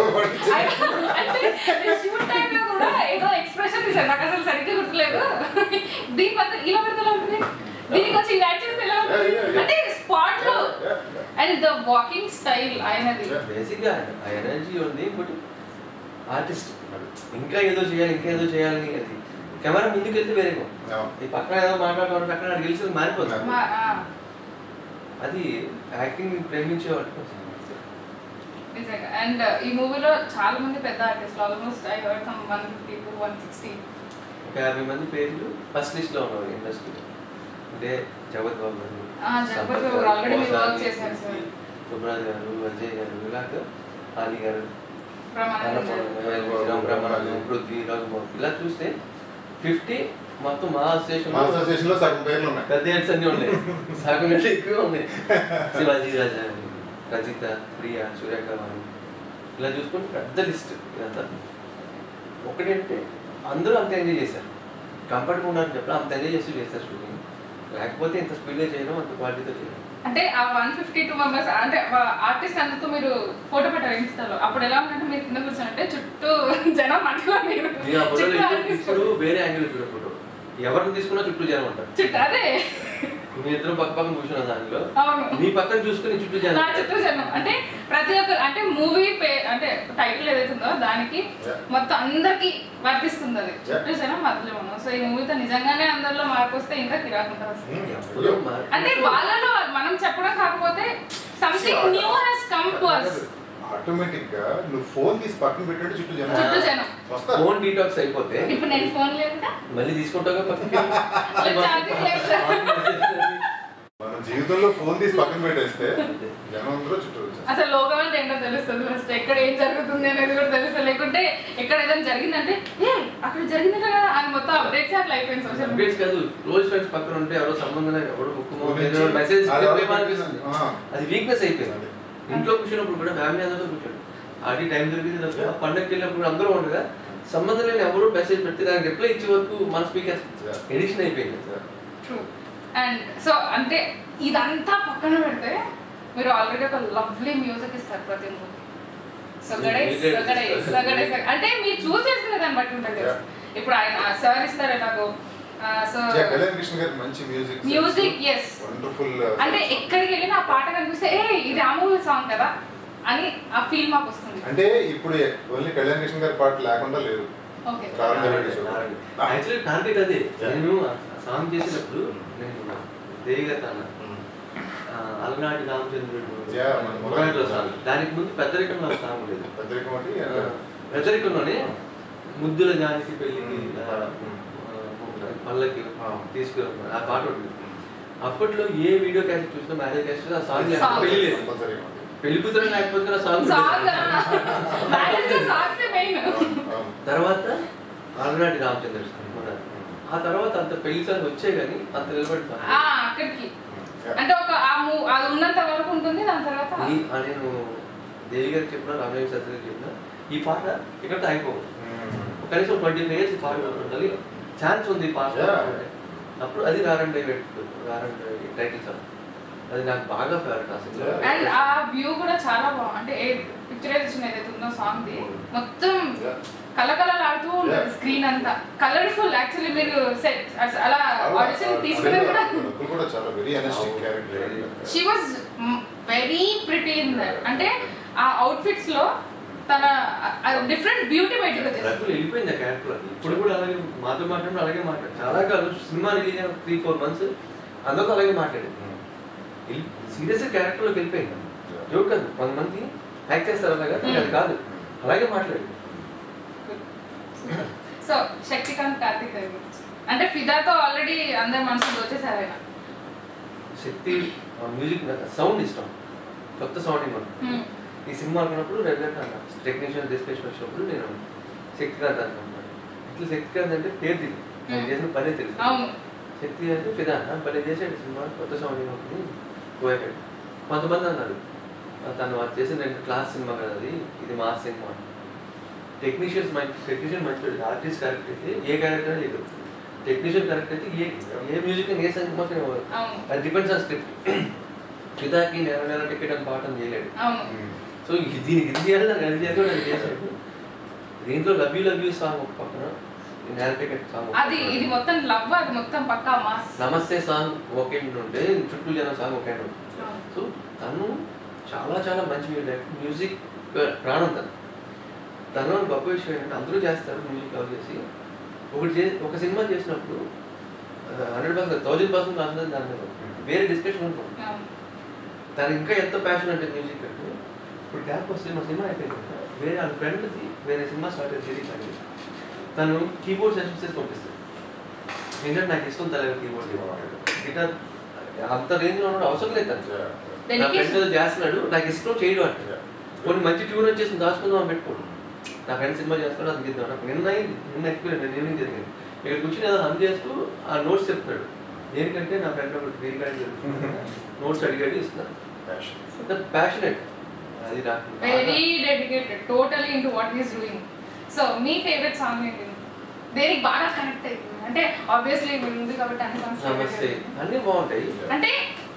అంటే షూట్ టైంలో కూడా ఏదో ఎక్స్ప్రెషన్ తీసారు నాకు అసలు సరిగ్గా గుర్తులేదు దీని మధ్య ఇలా పెడితే ఎలా ఉంటుంది దీనికి వచ్చి యాడ్ చేస్తే ఎలా ఉంటుంది Yeah, yeah, yeah. అంటే స్పాట్ లో అండ్ ద వాకింగ్ స్టైల్ ఆయనది Yeah. బేసిక్గా ఆ ఎనర్జీ ఉంది బట్ ఆర్టిస్ట్ ఇంకా ఏదో చేయాలి ఇంకా ఏదో చేయాలని అది కెమెరా ముందుకు వెళ్తే వేరే ఈ పక్కన ఏదో మాట్లాడుకోవడం పక్కన అక్కడ గెలిచి మారిపోతుంది మా- ఆ, అది యాక్టింగ్ ప్రేమించే వాళ్ళు నిజంగా అండ్ ఈ మూవీలో చాలా మంది పెద్ద ఆర్టిస్టులు almost I heard some one fifty to one sixty ఒక యాభై మంది పేర్లు ఫస్ట్ లిస్ట్ లో ఉన్నారు ఇండస్ట్రీలో అంటే జగత్ బాబు గారు ఆ, జగపతి బాబు గారు already మీరు work చేశారు, sir. సుబ్రాజ్ గారు అజయ్ గారు ఇలాగ ఆలి గారు ప్రమాణం బ్రహ్మానందం పృథ్వీ రఘుబాబు ఇలా చూస్తే ఫిఫ్టీ మొత్తం మా స్టేషన్ మా అసోసియేషన్ లో సగం పేర్లు ఉన్నాయి పెద్ద హెడ్స్ అన్ని ఉన్నాయి సగం కంటే ఎక్కువ ఉన్నాయి శివాజీ రాజా అని, రజిత ప్రియ సురేఖ అని ఇలా చూసుకుంటే పెద్ద లిస్ట్ ఇదంతా ఒకటంటే అందరూ అంత ఎంజాయ్ చేశారు కంఫర్ట్గా ఉన్నారని చెప్పి అంత ఎంజాయ్ చేస్తూ చేస్తారు షూటింగ్ లేకపోతే ఇంత స్పీడ్గా చేయడం అంత క్వాలిటీతో చేయడం అంటే ఆ వన్ ఫిఫ్టీ టూ మెంబర్స్ అంటే ఆర్టిస్ట్ అందరితో మీరు ఫోటో పెట్టారు ఇన్స్టాలో అప్పుడు ఎలా ఉందంటే మీరు కింద కూర్చోనంటే చుట్టూ జనం మధ్యలో మీరు మీరు ఆ ఫోటోలో చుట్టూ ఇప్పుడు- artist. ఇప్పుడు వేరే యాంగిల్ చూడ ఫోటో ఎవరిని తీసుకున్నా చుట్టూ జనం ఉంటారు చుట్టూ అదే మీ ఇద్దరు పక్క పక్కన కూర్చున్న దానిలో అవును మీ పక్కన చూసుకుని చుట్టూ జనం నా ఉంటారు. చుట్టూ జనం అంటే ప్రతి ఒక్క అంటే మూవీ పే అంటే టైటిల్ ఏదైతే ఉందో దానికి Yeah. మొత్తం అందరికి వర్తిస్తుంది అది Yeah. చుట్టూ జనం మధ్యలో ఉన్నాం సో ఈ మూవీతో నిజంగానే అందరిలో మార్పు వస్తే ఇంకా కిరాకుంటారు అసలు ఎప్పుడో మారి- అంటే వాళ్ళలో మనం చెప్పడం కాకపోతే something new he's come to us automatic గా నువ్వు ఫోన్ తీసి పక్కన పెట్టండి చుట్టూ జనం చుట్టూ జనం వస్తారు ఫోన్ డీటాక్స్ అయిపోతే ఇప్పుడు నేను ఫోన్ లేదుగా మళ్ళీ తీసుకుంటాగా పక్కకి లేదు, charging లేదు సార్. మన జీవితంలో ఫోన్ తీసి పక్కన పెట్టేస్తే జనం అందరూ చుట్టూ వచ్చేస్తారు అసలు లోకం అంటే ఏంటో తెలుస్తుంది ఫస్ట్ ఎక్కడ ఏం జరుగుతుంది అనేది కూడా తెలుస్తుంది లేకుంటే ఎక్కడ ఏదైనా జరిగిందంటే ఏ అక్కడ జరిగింది కదా అని మొత్తం అప్డేట్స్ అట్లా అయిపోయింది సోషల్ మీడియా అప్డేట్స్ కాదు క్లోజ్ ఫ్రెండ్స్ పక్కన ఉంటే ఎవరో సంబంధం లేదు ఎవరో ముక్కుమో గురించి ఏదో మెసేజ్ అది ఎవరో అనిపిస్తుంది ఆ. అది వీక్నెస్ అయిపోయింది ఇంట్లో కూర్చున్నప్పుడు కూడా ఫ్యామిలీ అందరితో కూర్చోండి ఆడి టైం దొరికింది తప్ప ఆ పండగకి వెళ్ళినప్పుడు కూడా అందరూ ఉండగా సంబంధం లేని ఎవరో మెసేజ్ పెడితే దానికి రిప్లై ఇచ్చే వరకు మన స్పీకర్ Yeah. ఎడిషన్ అయిపోయింది ట్రూ అండ్ సో అంటే ఇదంతా పక్కన పెడితే మీరు ఆల్రెడీ ఒక లవ్లీ మ్యూజిక్ ఇస్తారు ప్రతి మూవీ సొగడే మీరు సొగడే ఇస్తారు. సొగడే సొగడే. అంటే మీరు చూస్ చేసుకునే దాన్ని బట్టి ఉంటుంది కదా. Yeah. ఇప్పుడు ఆయన సార్ ఇస్తారు ఎలాగో సో Yeah, కళ్యాణ్ కృష్ణ గారి మంచి మ్యూజిక్ మ్యూజిక్ ఎస్ వండర్ఫుల్ అంటే ఎక్కడికి వెళ్ళినా ఆ పాట కనిపిస్తే ఏ ఇది ఆ మూవీ సాంగ్ కదా అని ఆ ఫీల్ మాకు వస్తుంది అంటే ఇప్పుడు ఓన్లీ కళ్యాణ్ కృష్ణ గారి పాట లేకుండా లేదు okay Ravana Reddy show. Actually contact అదే Yeah. నేను సాంగ్ చేసినప్పుడు నేను దేవి గారు అన్న ఆ, అలనాటి రామచంద్రుడు Yeah, మన మొదటి సాంగ్ దానికి ముందు పెద్దరికంలో ఒక సాంగ్ లేదు పెద్దరికం ఒకటి పెద్దరికంలోనే ముద్దుల జానికి పెళ్ళికి ఆ, Hmm. ఆ, పల్లకి Ah. తీసుకుని ఆ పాట ఉంటుంది అప్పట్లో ఏ వీడియో క్యాసెట్ చూసినా మ్యారేజ్ క్యాసెట్ ఆ సాంగ్ Song. లేకపోతే పెళ్లి లేదు కంపల్సరీ పెళ్లి కూతురు లేకపోతే ఆ సాంగ్ సాంగ్ ఉండేది. మ్యారేజ్ సాంగ్స్ మెయిన్ తర్వాత అలనాటి రామచంద్ర సాంగ్ మన ఆ తర్వాత అంత పెళ్లి సాంగ్ వచ్చే కానీ అంత నిలబడి సాంగ్ ఆ అక్కడికి అంటే ఒక ఆ మూ అది ఉన్నంత వరకు ఉంటుంది దాని తర్వాత ఈ- ఆ నేను దేవి గారికి చెప్పిన రామదేవి సత్య చెప్పిన ఈ పాట ఇక్కడ ఆగిపోవు కనీసం ట్వంటీ ఫైవ్ ఇయర్స్ ఈ పాట ఉండాలి ఛాన్స్ ఉంది ఈ పాట Yeah. అప్పుడు అది రారండి రారండి టైటిల్ సాంగ్ అది నాకు బాగా ఫేవరెట్ అసలు అండ్ ఆ వ్యూ కూడా చాలా బాగుంది అంటే ఏ పిక్చరైజేషన్ ఏదైతే ఉందో సాంగ్ ది మొత్తం Yeah. కలకలలాడుతూ ఉంటుంది Yeah. స్క్రీన్ అంతా కలర్ఫుల్ యాక్చువల్లీ మీరు సెట్ అలా ఆడిషన్ తీసుకునేది కూడా అప్పుడు కూడా చాలా very energetic character she was very pretty in that అంటే ఆ అవుట్ఫిట్స్ లో తన డిఫరెంట్ బ్యూటీ బయటకు వచ్చేసింది రకులు వెళ్ళిపోయింది ఆ క్యారెక్టర్ అది ఇప్పుడు కూడా అలాగే మాతో మాట్లాడినప్పుడు అలాగే మాట్లాడు చాలా కాదు సినిమా రిలీజ్ అయిన త్రీ ఫోర్ మంత్స్ అందరితో అలాగే మాట్లాడేది సీరియస్ క్యారెక్టర్లోకి వెళ్ళిపోయింది జోక్ కాదు కొంతమంది యాక్ట్ చేస్తారు అలాగా కానీ అది కాదు అలాగే మాట్లాడేది సో శక్తికాంత్ కార్తిక్ గారి గురించి అంటే ఫిదాతో ఆల్రెడీ అందరి మనసులు వచ్చేసారు ఆయన శక్తి మ్యూజిక్ సౌండ్ ఇష్టం కొత్త సౌండ్ ఇవ్వను Hmm. ఈ సినిమా అనుకున్నప్పుడు రెగ్యులర్ అన్న టెక్నీషియన్ డిస్కషన్ వచ్చినప్పుడు నేను శక్తికాంత్ అనుకున్నాను ఇట్లా శక్తికాంత్ అంటే పేరు తెలియదు ఆయన Hmm. చేసిన పనే తెలుసు అవును శక్తి అంటే ఫిదా పని చేసాడు సినిమా కొత్త సౌండ్ ఉంటుంది పోయాడు కొంతమంది అన్నారు తను అది చేసిన రెండు క్లాస్ సినిమా కదా అది ఇది మా సినిమా టెక్నీషియన్స్ మంచి టెక్నీషియన్ మంచి ఆర్టిస్ట్ కరెక్ట్ అయితే ఏ క్యారెక్టర్ చేయదు టెక్నీషియన్ కరెక్ట్ అయితే ఏ ఏ మ్యూజిక్ ఏ సినిమాకి అవును అది డిపెండ్స్ ఆన్ స్క్రిప్ట్ ఫిదాకి నెల నెల టికెట్ అని పాఠం చేయలేడు అవును సో ఇది దీనికి ఇది చేయాలి నాకు అది చేయాలి నాకు చేశాడు దీంట్లో love you love you song ఒక పక్కన నెల టికెట్ సాంగ్ అది ఇది మొత్తం లవ్ అది మొత్తం పక్కా మాస్ నమస్తే సాంగ్ ఒకే ఉంటే చుట్టూ జనం సాంగ్ ఒకే ఉంటుంది సో తను చాలా చాలా మంచి మ్యూజిక్ మ్యూజిక్ ప్రాణం తను తను గొప్ప విషయం ఏంటంటే అందరూ చేస్తారు మ్యూజిక్ లవ్ చేసి ఒకటి చే ఒక సినిమా చేసినప్పుడు హండ్రెడ్ పర్సెంట్ థౌజండ్ పర్సెంట్ అందరం దాని మీద వేరే డిస్కషన్ ఉంటుంది అవును తను ఇంకా ఎంత ప్యాషన్ అంటే మ్యూజిక్ అంటే ఇప్పుడు గ్యాప్ వస్తే మా సినిమా అయిపోయింది కదా, వేరే వాళ్ళ ఫ్రెండ్ది వేరే సినిమా స్టార్ట్ అయ్యి సిరీస్ అని తను కీబోర్డ్ సెషన్స్ చేసి పంపిస్తాడు ఎందుకంటే నాకు ఇష్టం తల కీబోర్డ్ గిటార్ అంత రేంజ్లో ఉన్నాడు అవసరం లేదు తను నా Dedication. ఫ్రెండ్ ఏదో చేస్తున్నాడు నాకు ఇష్టం చేయడం అంటే కొన్ని మంచి ట్యూన్ వచ్చేసి దాచుకుందాం అని పెట్టుకోడు నా ఫ్రెండ్ సినిమా చేస్తున్నాడు అది గిద్దాం నాకు నిన్న అయింది నిన్న ఎక్స్పీరియన్స్ నిన్న ఏం జరిగింది ఇక్కడ కూర్చొని ఏదో హమ్ చేస్తూ ఆ నోట్స్ చెప్తున్నాడు దేనికంటే నా ఫ్రెండ్ ఒకటి గ్రీన్ కార్డ్ నోట్స్ అడిగాడు ఇస్తున్నాను ప్యాషనెట్ అది నాకు very dedicated totally into what is doing so మీ ఫేవరెట్ సాంగ్ ఏంటి దేనికి బాగా కనెక్ట్ అవుతుంది అంటే ఆబ్వియస్లీ ఉంది కాబట్టి అన్ని songs నమస్తే favorite. అన్నీ బాగుంటాయి అంటే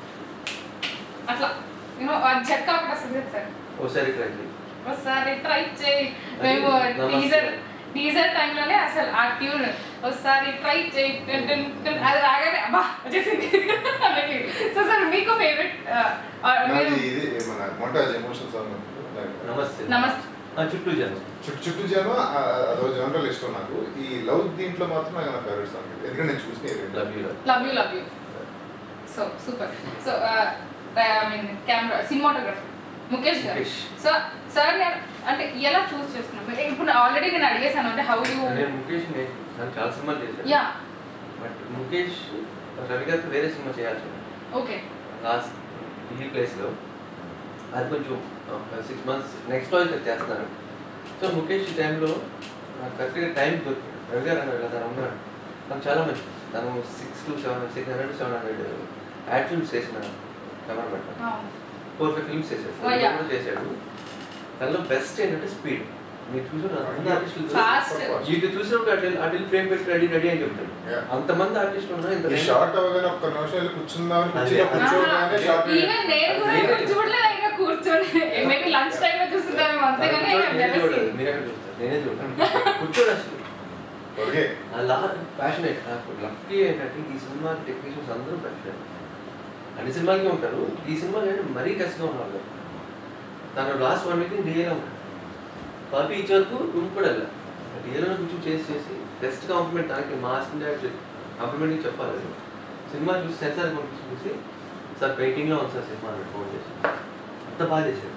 అట్లా యూనో చెక్క ఒకటి వస్తుంది సార్ ఓసారి ట్రై చేయి ఒకసారి ట్రై చేయి మేము నమస్తే. టీజర్ టీజర్ టైంలోనే అసలు ఆ ట్యూన్ ఒకసారి ట్రై చేయి టన్ టన్ టన్ అది రాగానే అబ్బా వచ్చేసింది సో సార్ మీకు ఫేవరెట్ నాది ఇది మన మొంటాజ్ ఎమోషన్ సాంగ్ నమస్తే నమస్తే ఆ, చుట్టూ జనం చుట్టూ చుట్టూ జనం అదో జనరల్ ఇష్టం నాకు ఈ లవ్ దీంట్లో మాత్రం నాకు నా ఫేవరెట్ సాంగ్ ఎందుకంటే నేను చూసిన ఈ రెండు. Love you love you love you so super so I mean camera cinematographer Mukesh గారు ముఖేష్. సో సార్ నేను అంటే ఎలా చూస్ చేస్తున్నాం మీరు ఇప్పుడు ఆల్రెడీ నేను అడిగేసాను అంటే హౌ యూ నేను ముఖేష్ నేను నాకు చాలా సినిమాలు చేశాను యా బట్ ముఖేష్ రవి గారితో వేరే సినిమా చేయాల్సి ఉంది ఓకే లాస్ట్ ఈ ప్లేస్లో అది కొంచెం సిక్స్ మంత్స్ నెక్స్ట్ ప్రాజెక్ట్ చేస్తున్నాను సో ముఖేష్ ఈ టైంలో నాకు కరెక్ట్గా టైం దొరికింది రవి గారు అన్నాడు కదా తను ఉన్నాడు నాకు చాలా మంచి తను six to seven six hundred seven hundred ad films చేసిన కెమెరా పెట్టాను ఫోర్ ఫైవ్ ఫిల్మ్స్ చేశాడు Oh, yeah. కూడా చేశాడు దానిలో బెస్ట్ ఏంటంటే స్పీడ్ మీరు చూసిన అన్ని ఆర్టిస్టులు Fast. వీటి చూసినప్పుడు అటు అటు ఫ్రేమ్ పెట్టి రెడీ రెడీ అని చెప్తాడు Yeah. అంతమంది ఆర్టిస్టులు ఉన్నారు ఇంత ఈ షార్ట్ అవ్వగానే ఒక్క నిమిషం వెళ్ళి కూర్చుందామని అదే. కూర్చుని కూర్చోగానే షార్ట్ ఈవెన్ నేను కూడా నేనే- ఎప్పుడు చూడలేదు ఇంకా కూర్చొని మేబీ లంచ్ టైం లో చూస్తుందామేమో అంతేగాని నేనే చూడలేదు, మీరే చూస్తారు నేనే చూడలేదు కూర్చోడు అసలు ఓకే అలా ప్యాషనేట్ నాకు లక్కీ ఏంటంటే ఈ సినిమా టెక్నీషియన్స్ అందరూ ప్యాషనేట్ అన్ని సినిమాలకి ఉంటారు ఈ సినిమా కానీ మరీ కసిగా ఉన్నారు తను లాస్ట్ వన్ వీక్ డిఏలో ఉంటాడు కాపీ ఇచ్చే వరకు రూమ్ కూడా వెళ్ళా డిఏలో కూర్చొని చేసి చేసి బెస్ట్ కాంప్లిమెంట్ దానికి మా అసిస్టెంట్ కాంప్లిమెంట్ చెప్పాలి సినిమా చూసి సెన్సార్ పంపించి చూసి సార్ పెయింటింగ్లో ఉంది సార్ సినిమా అని ఫోన్ చేసి అంత బాగా చేశాడు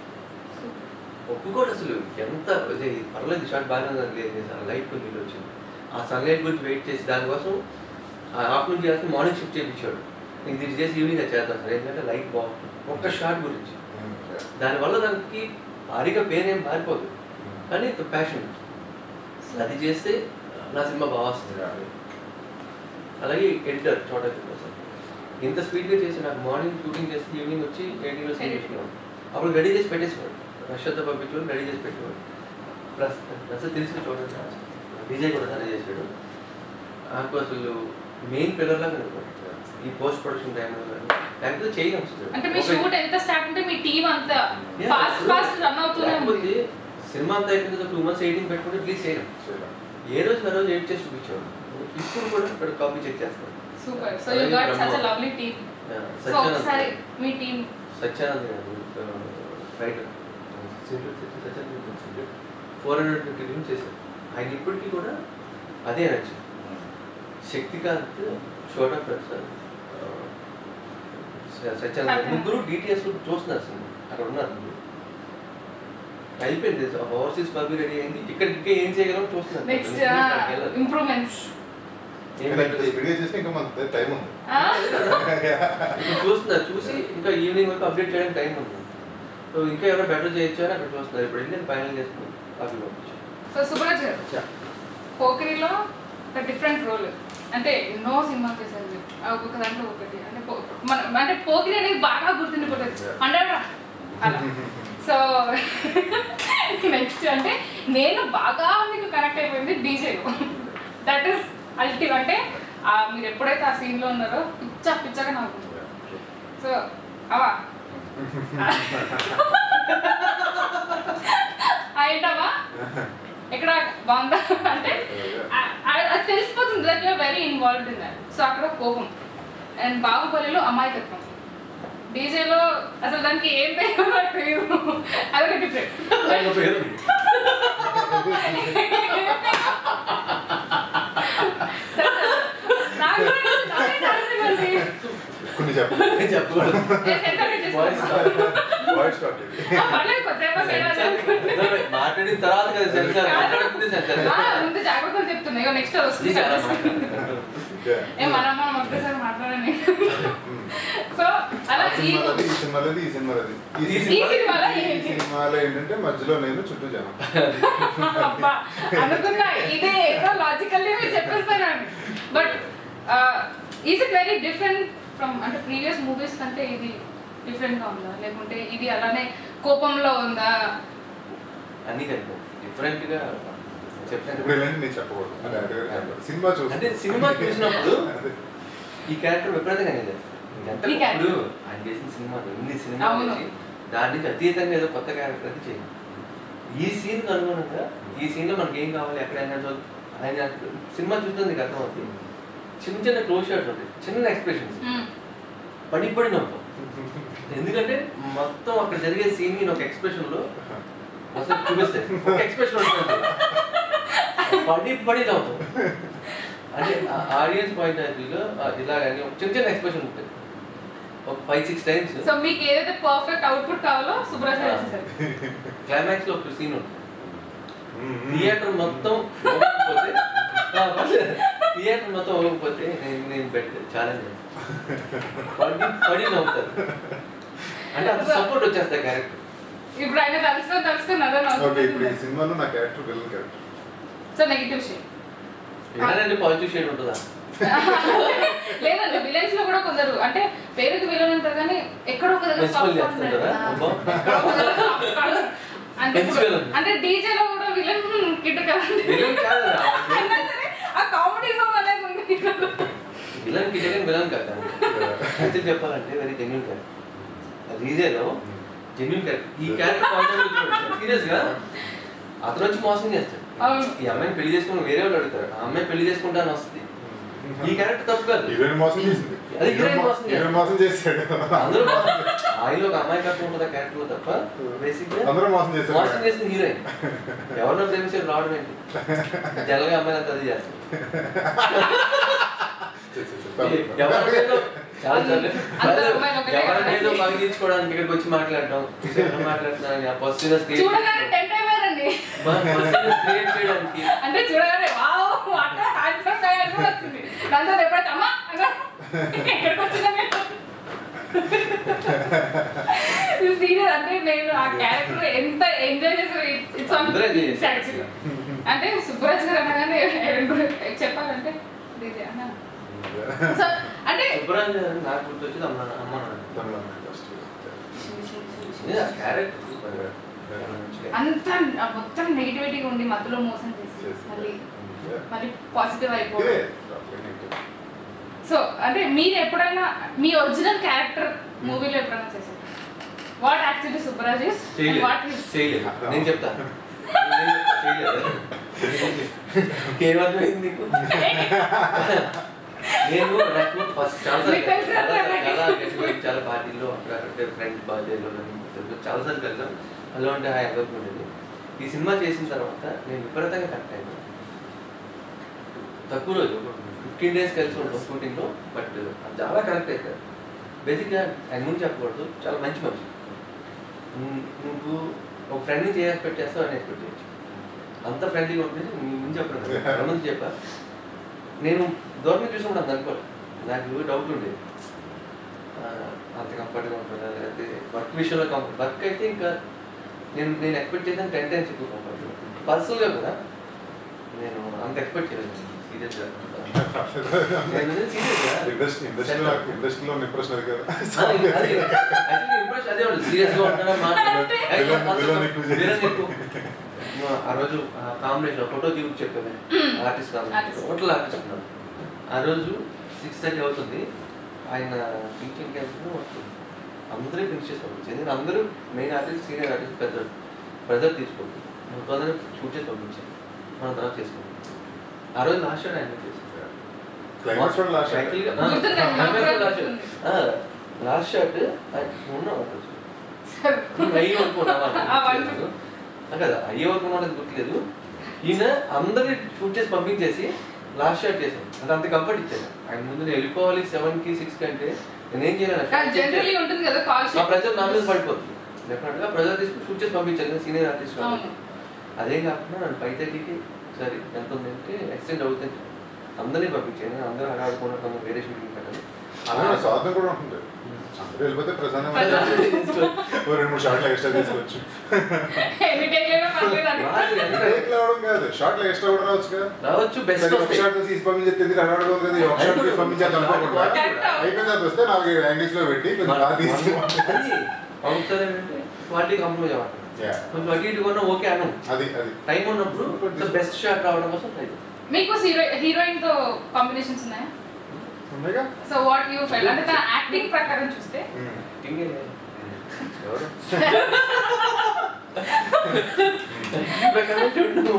ఒప్పుకోడు అసలు ఎంత ఇది పర్లేదు షార్ట్ బాగానే ఉంది లేదు సార్ లైట్ కొంచెం వచ్చింది ఆ సన్లైట్ గురించి వెయిట్ చేసి దానికోసం ఆఫ్టర్నూన్ చేయాల్సి మార్నింగ్ షిఫ్ట్ చేయించాడు నేను ఇది చేసి ఈవినింగ్ అది చేద్దాం సార్ ఎందుకంటే లైట్ బాగుంటుంది ఒక్క షార్ట్ గురించి దానివల్ల దానికి భారీగా పేరు ఏం మారిపోదు కానీ ప్యాషన్ అది చేస్తే నా సినిమా బాగా వస్తుంది అలాగే ఎడిటర్ చోట సార్ ఇంత స్పీడ్గా చేసి నాకు మార్నింగ్ షూటింగ్ చేసి ఈవినింగ్ వచ్చి ఎయిటింగ్లో సీన్ చేసుకున్నాను అప్పుడు రెడీ చేసి పెట్టేసేవాడు రష్యతో పంపించేవాడు రెడీ చేసి పెట్టేవాడు ప్లస్ ప్లస్ తెలిసిన చూడండి డీజే కూడా తనే చేసాడు నాకు అసలు మెయిన్ పిల్లర్ లాగా అనుకోండి ఈ పోస్ట్ ప్రొడక్షన్ టైంలో కానీ లేకపోతే చేయడం అంటే మీ షూట్ ఎంత స్టార్ట్ అంటే మీ టీం అంతా ఫాస్ట్ ఫాస్ట్ రన్ అవుతూనే ఉంది లేకపోతే సినిమా అంతా అయిపోయింది టూ మంత్స్ ఎయిటింగ్ పెట్టుకుంటే ప్లీజ్ చేయడం ఏ రోజు ఆ రోజు ఎడిట్ చేసి చూపించాడు ఇప్పుడు కూడా ఇక్కడ కాపీ చెక్ చేస్తాను super so you got such a lovely team so ఒకసారి మీ టీం సత్యానంద్ గారు writer Satyanand four hundred fifty films చేశారు ఆయన ఇప్పటికీ కూడా అదే నచ్చింది శక్తికాంత్ షోటా ప్రసాద్ ఆ, స- సత్యానంద్ గారు. ముగ్గురు డిటిఎస్ చూస్తున్నారు సినిమా అక్కడ ఉన్నారు ముగ్గురు అయిపోయింది ఓవర్సీస్ పబ్బి రెడీ అయింది ఇక్కడ ఇంకా ఏం చేయగలం చూస్తున్నారు నెక్స్ట్ అక్కడికి వెళ్ళాలి. ఇంప్రూవ్మెంట్స్ ఏం పెట్టదు. స్పీడ్గా చేస్తే ఇంకా మన టైం ఉంది ఇప్పుడు చూస్తున్నారు చూసి ఇంకా ఈవినింగ్ వరకు అప్డేట్ చేయడానికి టైం ఉంది సో ఇంకా ఎవరో బెటర్ చేయొచ్చు అని అక్కడ చూస్తున్నారు ఇప్పుడు వెళ్ళి ఫైనల్ చేసుకుని కాపీ పంపించాను సో సుబ్రాజ్ గారు పోకిరిలో ఒక డిఫరెంట్ రోల్ అంటే ఎన్నో సినిమాలు చేశారు ఆ ఒక్కొక్క దాంట్లో ఒకటి అంటే పో- మన అంటే పోకిరి అనేది బాగా గుర్తుండిపోతుంది హండ్రెడ్ అలా సో నెక్స్ట్ అంటే నేను బాగా మీకు కనెక్ట్ అయిపోయింది డీజేలో దట్ ఈస్ అల్టివ్ అంటే ఆ మీరు ఎప్పుడైతే ఆ సీన్లో ఉన్నారో పిచ్చ పిచ్చగా నాకు సో అవా ఏంటమ్మా ఎక్కడ బాగుందా అంటే ఆ- ఆ- అది తెలిసిపోతుంది that you're very involved in that so అక్కడ కోపం అండ్ బాహుబలిలో అమాయకత్వం డీజేలో అసలు దానికి ఏం పేరు నాకు తెలియదు అదొక డిఫరెంట్ ఆయన పేరు నాకు కూడా నాకే తెలిసిందండి. కొన్ని చెప్పండి చెప్పకూడదు ఏ సెన్సార్ Voice చేసుకో. వాయిస్ స్టార్ట్ ఇది ఆ, పర్లేదు కొద్దిసేపు సేవ మాట్లాడిన తర్వాత కదా సెన్సార్ మాట్లాడుతుంది సెన్సార్ ముందు జాగ్రత్తలు చెప్తున్నా ఇగో నెక్స్ట్ వస్తుంది ఇది చాలా మాట్లాడుతుంది. ఏ మనం మనం ఒకటేసారి మాట్లాడండి సో అలా ఈ సినిమాలది ఈ సినిమాలది ఈ సినిమాలది ఈ ఈ సినిమా- ఈ సినిమాలో ఈ ఏంటి? సినిమాలో ఏంటంటే మధ్యలో నేను చుట్టూ జనం అబ్బా, అనుకున్నా ఇదే ఏదో లాజికల్లీ మీరు చెప్పేస్తారండి but is it very different from అంటే ప్రీవియస్ మూవీస్ కంటే ఇది డిఫరెంట్ గా ఉందా లేకుంటే ఇది అలానే కోపంలో ఉందా అన్ని కలిపి డిఫరెంట్ గా చెప్తాను ఇప్పుడు ఇలాంటి నేను చెప్పకూడదు అంటే అదే చెప్పాలి. సినిమా చూసి అంటే సినిమా చూసినప్పుడు ఈ క్యారెక్టర్ విపరీతంగా నేను చేస్తాను ఎంత ఈ character? ఇప్పుడు ఆయన చేసిన సినిమా ఎన్ని సినిమా అవును. చేసి దాని నుంచి అతీతంగా ఏదో కొత్త క్యారెక్టర్ అది చేయాలి ఈ సీన్ అనుగుణంగా ఈ సీన్ లో మనకి ఏం కావాలి ఎక్కడైనా చూ- ఆయన సినిమా చూస్తుంది నీకు అర్థమవుతుంది చిన్న చిన్న క్లోజ్ షాట్స్ ఉంటాయి చిన్న ఎక్స్ప్రెషన్స్ మ్మ్. పడి పడి నవ్వుతాం ఎందుకంటే మొత్తం అక్కడ జరిగే సీన్ ని ఒక ఎక్స్ప్రెషన్ లో అసలు చూపిస్తాయి ఒక ఎక్స్ప్రెషన్ ఉంటుంది పడి పడి నవ్వుతాం అంటే ఆడియన్స్ పాయింట్ ఆఫ్ వ్యూలో ఇలాగని ఒక చిన్న చిన్న ఎక్స్ప్రెషన్ ఉంటుంది ఒక ఫైవ్ సిక్స్ టైమ్స్ సో మీకు ఏదైతే పర్ఫెక్ట్ అవుట్పుట్ కావాలో సుబ్రాజ్ గారు చేశారు క్లైమాక్స్ లో ఒక సీన్ ఉంటుంది థియేటర్ మొత్తం ఊగకపోతే థియేటర్ మొత్తం ఊగకపోతే నేను నేను పెట్టే ఛాలెంజ్ పడి పడి నవ్వుతారు అంటే అంత సపోర్ట్ వచ్చేస్తాయి క్యారెక్టర్ ఇప్పుడు ఆయన తలుచుకొని తలుచుకొని అదే ఓకే ఇప్పుడు ఈ నవ్వుతుంది సినిమాలో నా character villain character so negative shade ఏదంటే పాజిటివ్ షేడ్ ఉంటుందా లేదండి విలన్స్ లో కూడా కొందరు అంటే పేరుకి విలన్ ఉంటారు కానీ ఎక్కడో ఒక దగ్గర Principal soft చేస్తుంటారా? ఉంటారు. అబ్బా. ఎక్కడో ఒక దగ్గర soft ఉంటారు. అంటే Principal. ఇప్పుడు- అంటే డీజే లో కూడా విలన్ కిట్ కదండి విలన్ కాదు అయినా సరే ఆ కామెడీ జోన్ అనేది ఉంది విలన్ కి విలన్ కాదు యాక్చువల్ చెప్పాలంటే వెరీ జెన్యున్ క్యారెక్టర్ రీజేలో జెన్యున్ క్యారెక్టర్ ఈ క్యారెక్టర్ కాన్సెప్ట్ సీరియస్ గా అతను వచ్చి మోసం చేస్తాడు అవును. ఈ అమ్మాయిని పెళ్లి చేసుకుని వేరే వాళ్ళు అడుగుతారు ఆ అమ్మాయి పెళ్లి చేసుకుంటా అని వస్తుంది ఈ క్యారెక్టర్ తప్పు కాదు హీరోయిన్ మోసం చేసింది అది హీరోయిన్ మోసం చేసింది. హీరోయిన్ మోసం చేశాడు అందరూ ఆయనలో ఒక అమ్మాయి కాకుండా ఉంటుంది క్యారెక్టర్ తప్ప బేసిక్ గా అందరూ మోసం చేశారు మోసం చేసిన హీరోయిన్ ఎవరినో ప్రేమించారు రావడం ఏంటి జనరల్గా అమ్మాయి అంతా అది చేస్తారు ఎవరినేదో చాలా సార్లు అందరూ అమ్మాయిలు ఒకటే కదా. ఎవరినేదో పని తీర్చుకోవడానికి ఇక్కడికి వచ్చి మాట్లాడటం ఎవరు మాట్లాడుతున్నారని ఆ పర్సనల్ చూడగానే టెంట్ అయిపోయారండి క్రియేట్ చేయడానికి అంటే చూడగానే వావ్ అంటే హ్యాండ్సమ్ గా అని కూడా వచ్చింది దాంతో ఎప్పుడైతే అమ్మా అన్నా, ఎక్కడికి వచ్చిందని సీరియస్ అంటే నేను ఆ క్యారెక్టర్ ఎంత ఎంజాయ్ చేసాను ఇట్స్ ఆన్ అందరూ enjoy చేశారు. యాక్చువల్లీ అంటే సుబ్బరాజ్ గారు అనగానే రెండు చెప్పాలంటే DJ అన్నా. సో అంటే శుభ్రాంజ నాకు గుర్తొచ్చింది అమ్మ అమ్మ నాన్న. ఇది ఆ క్యారెక్టర్ సూపర్ అంత మొత్తం నెగిటివిటీగా ఉండి మధ్యలో మోసం చేసి మళ్ళీ మళ్ళీ పాజిటివ్ అయిపోయి సో అంటే మీరు ఎప్పుడైనా మీ ఒరిజినల్ క్యారెక్టర్ మూవీలో ఎప్పుడైనా చేశారు వాట్ యాక్చువల్లీ సుబ్బరాజ్ ఇస్ చేయలేదు వాట్ ఇస్ చేయలేదు నేను చెప్తా నేను చెప్తా, చేయలేదు ఇంకేమర్థమైంది నీకు నేను నాకు ఫస్ట్ చాలా మీకు తెలుసు చాలా కదా? చాలా occasion, చాలా పార్టీల్లో అక్కడ ఫ్రెండ్స్ బర్త్డేలో చాలా సార్లు కలిసాం హలో అంటే హాయ్ అందరికీ ఉండేది ఈ సినిమా చేసిన తర్వాత నేను విపరీతంగా కరెక్ట్ అయ్యాను తక్కువ రోజు ఫిఫ్టీన్ డేస్ కలిసి ఉంటాం షూటింగ్లో బట్ చాలా కరెక్ట్ అవుతారు బేసిక్గా ఆయన ముందు చెప్పకూడదు చాలా మంచి మనిషి నువ్వు- నువ్వు ఒక ఫ్రెండ్ నుంచి ఏ ఎక్స్పెక్ట్ చేస్తావు అని ఎక్స్పెక్ట్ చేయొచ్చు అంత ఫ్రెండ్లీగా ఉంటుంది నీ ముందు చెప్పడం కాదు. చాలా మంది చెప్పా నేను దూరం నుంచి చూసినప్పుడు అంత అనుకోలేదు నాకు డౌట్ ఉండేది ఆ, అంత కంఫర్ట్గా ఉంటుందా లేకపోతే వర్క్ విషయంలో కంఫర్ట్ వర్క్ అయితే ఇంకా నేను నేను ఎక్స్పెక్ట్ చేసిన టెన్ టైమ్స్ ఎక్కువ కంఫర్ట్ పర్సనల్గా కూడా నేను అంత ఎక్స్పెక్ట్ చేయలేదు సీరియస్గా నేను సీరియస్గా ఇండస్ట్రీ ఇండస్ట్రీలో ఇండస్ట్రీలో ఉన్న ఇంప్రెషన్ అది కదా అది అది యాక్చువల్లీ ఇంప్రెస్ అదే ఉంటుంది సీరియస్గా ఉంటారా మాట్లాడు విలన్- విలన్ ఎక్కువ చేసి- విలన్ ఎక్కువ. మా- ఆ రోజు కాంబినేషన్ ఫోటో దిగు చెప్పాను artist combination Artist. Hotel artist ఉన్నాడు ఆ రోజు సిక్స్ థర్టీ అవుతుంది ఆయన టీచింగ్ క్యాంప్ వస్తుంది అందరూ ఫినిష్ చేసి పంపించారు ఎందుకంటే అందరూ మెయిన్ ఆర్టిస్ట్ సీనియర్ ఆర్టిస్ట్ పెద్ద ప్రెజర్ తీసుకోండి తొందరగా షూట్ చేసి పంపించారు మనం తర్వాత చేసుకోండి ఆ రోజు లాస్ట్ షాట్ ఆయన చేశారు క్లైమాక్స్ కూడా లాస్ట్ యాక్చువల్గా గుర్తుంది కదా, నాకు కూడా గుర్తుంది. లాస్ట్ షాట్ ఉన్నాం ఆ రోజు. అయ్యే వరకు ఉన్నావా? ఆ one కదా అయ్యే వరకు ఉన్నది గుర్తులేదు ఈయన అందరిని షూట్ చేసి పంపించేసి లాస్ట్ షాట్ చేసాం అంటే అంత కంఫర్ట్ ఇచ్చాను ఆయన ముందు నేను వెళ్ళిపోవాలి సెవెన్ కి సిక్స్ కి అంటే నేను ఏం చేయలేను జనరలీ ఉంటుంది కదా కాల్ ఆ ప్రజలు నా మీద పడిపోతుంది డెఫినెట్ గా ప్రజలు తీసుకుని షూట్ చేసి పంపించాను సీనియర్ ఆర్టిస్ట్ అవును అదేం కాకుండా నన్ను ఫైవ్ థర్టీకి సరే ఎంత ఉందంటే ఎక్స్టెండ్ అవుతుంది అందరినీ పంపించాను అందరూ హడాడుకున్న వేరే షూటింగ్ పెట్టాను అలాగే స్వార్థం కూడా ఉంటుంది అందరూ వెళ్ళిపోతే ప్రశాంతంగా ఓ రెండు మూడు షార్ట్లు ఎక్స్ట్రా తీసుకోవచ్చు ఎన్ని టైంలో పర్లేదు అని నాకు ఎంత బ్రేక్ రావడం కాదు షార్ట్లు ఎక్స్ట్రా కూడా రావచ్చు కదా రావచ్చు బెస్ట్ సరే, ఒక షార్ట్ తీసి పంపించేది ఎందుకు హడాడుగా ఉంది కదా ఈ ఒక షార్ట్ తీసి పంపించేది అనుకోకుండా అయిపోయిన తర్వాత వస్తే నాలుగు యాంగిల్స్ లో పెట్టి కొంచెం బాగా తీసి అవుతారంటే క్వాలిటీ కాంప్రమైజ్ అవ్వాలి Yeah. కొంచెం అటు ఇటు కొన్నా ఓకే అను అది అది టైం ఉన్నప్పుడు బెస్ట్ షాట్ రావడం కోసం ట్రై మీకు హీరో హీరోయిన్ తో కాంబినేషన్స్ ఉన్నాయా ఉన్నాయిగా సో వాట్ యూ ఫెల్ అంటే తన యాక్టింగ్ ప్రకారం చూస్తే ఉమ్. ఎవరు ప్రకారం చూడు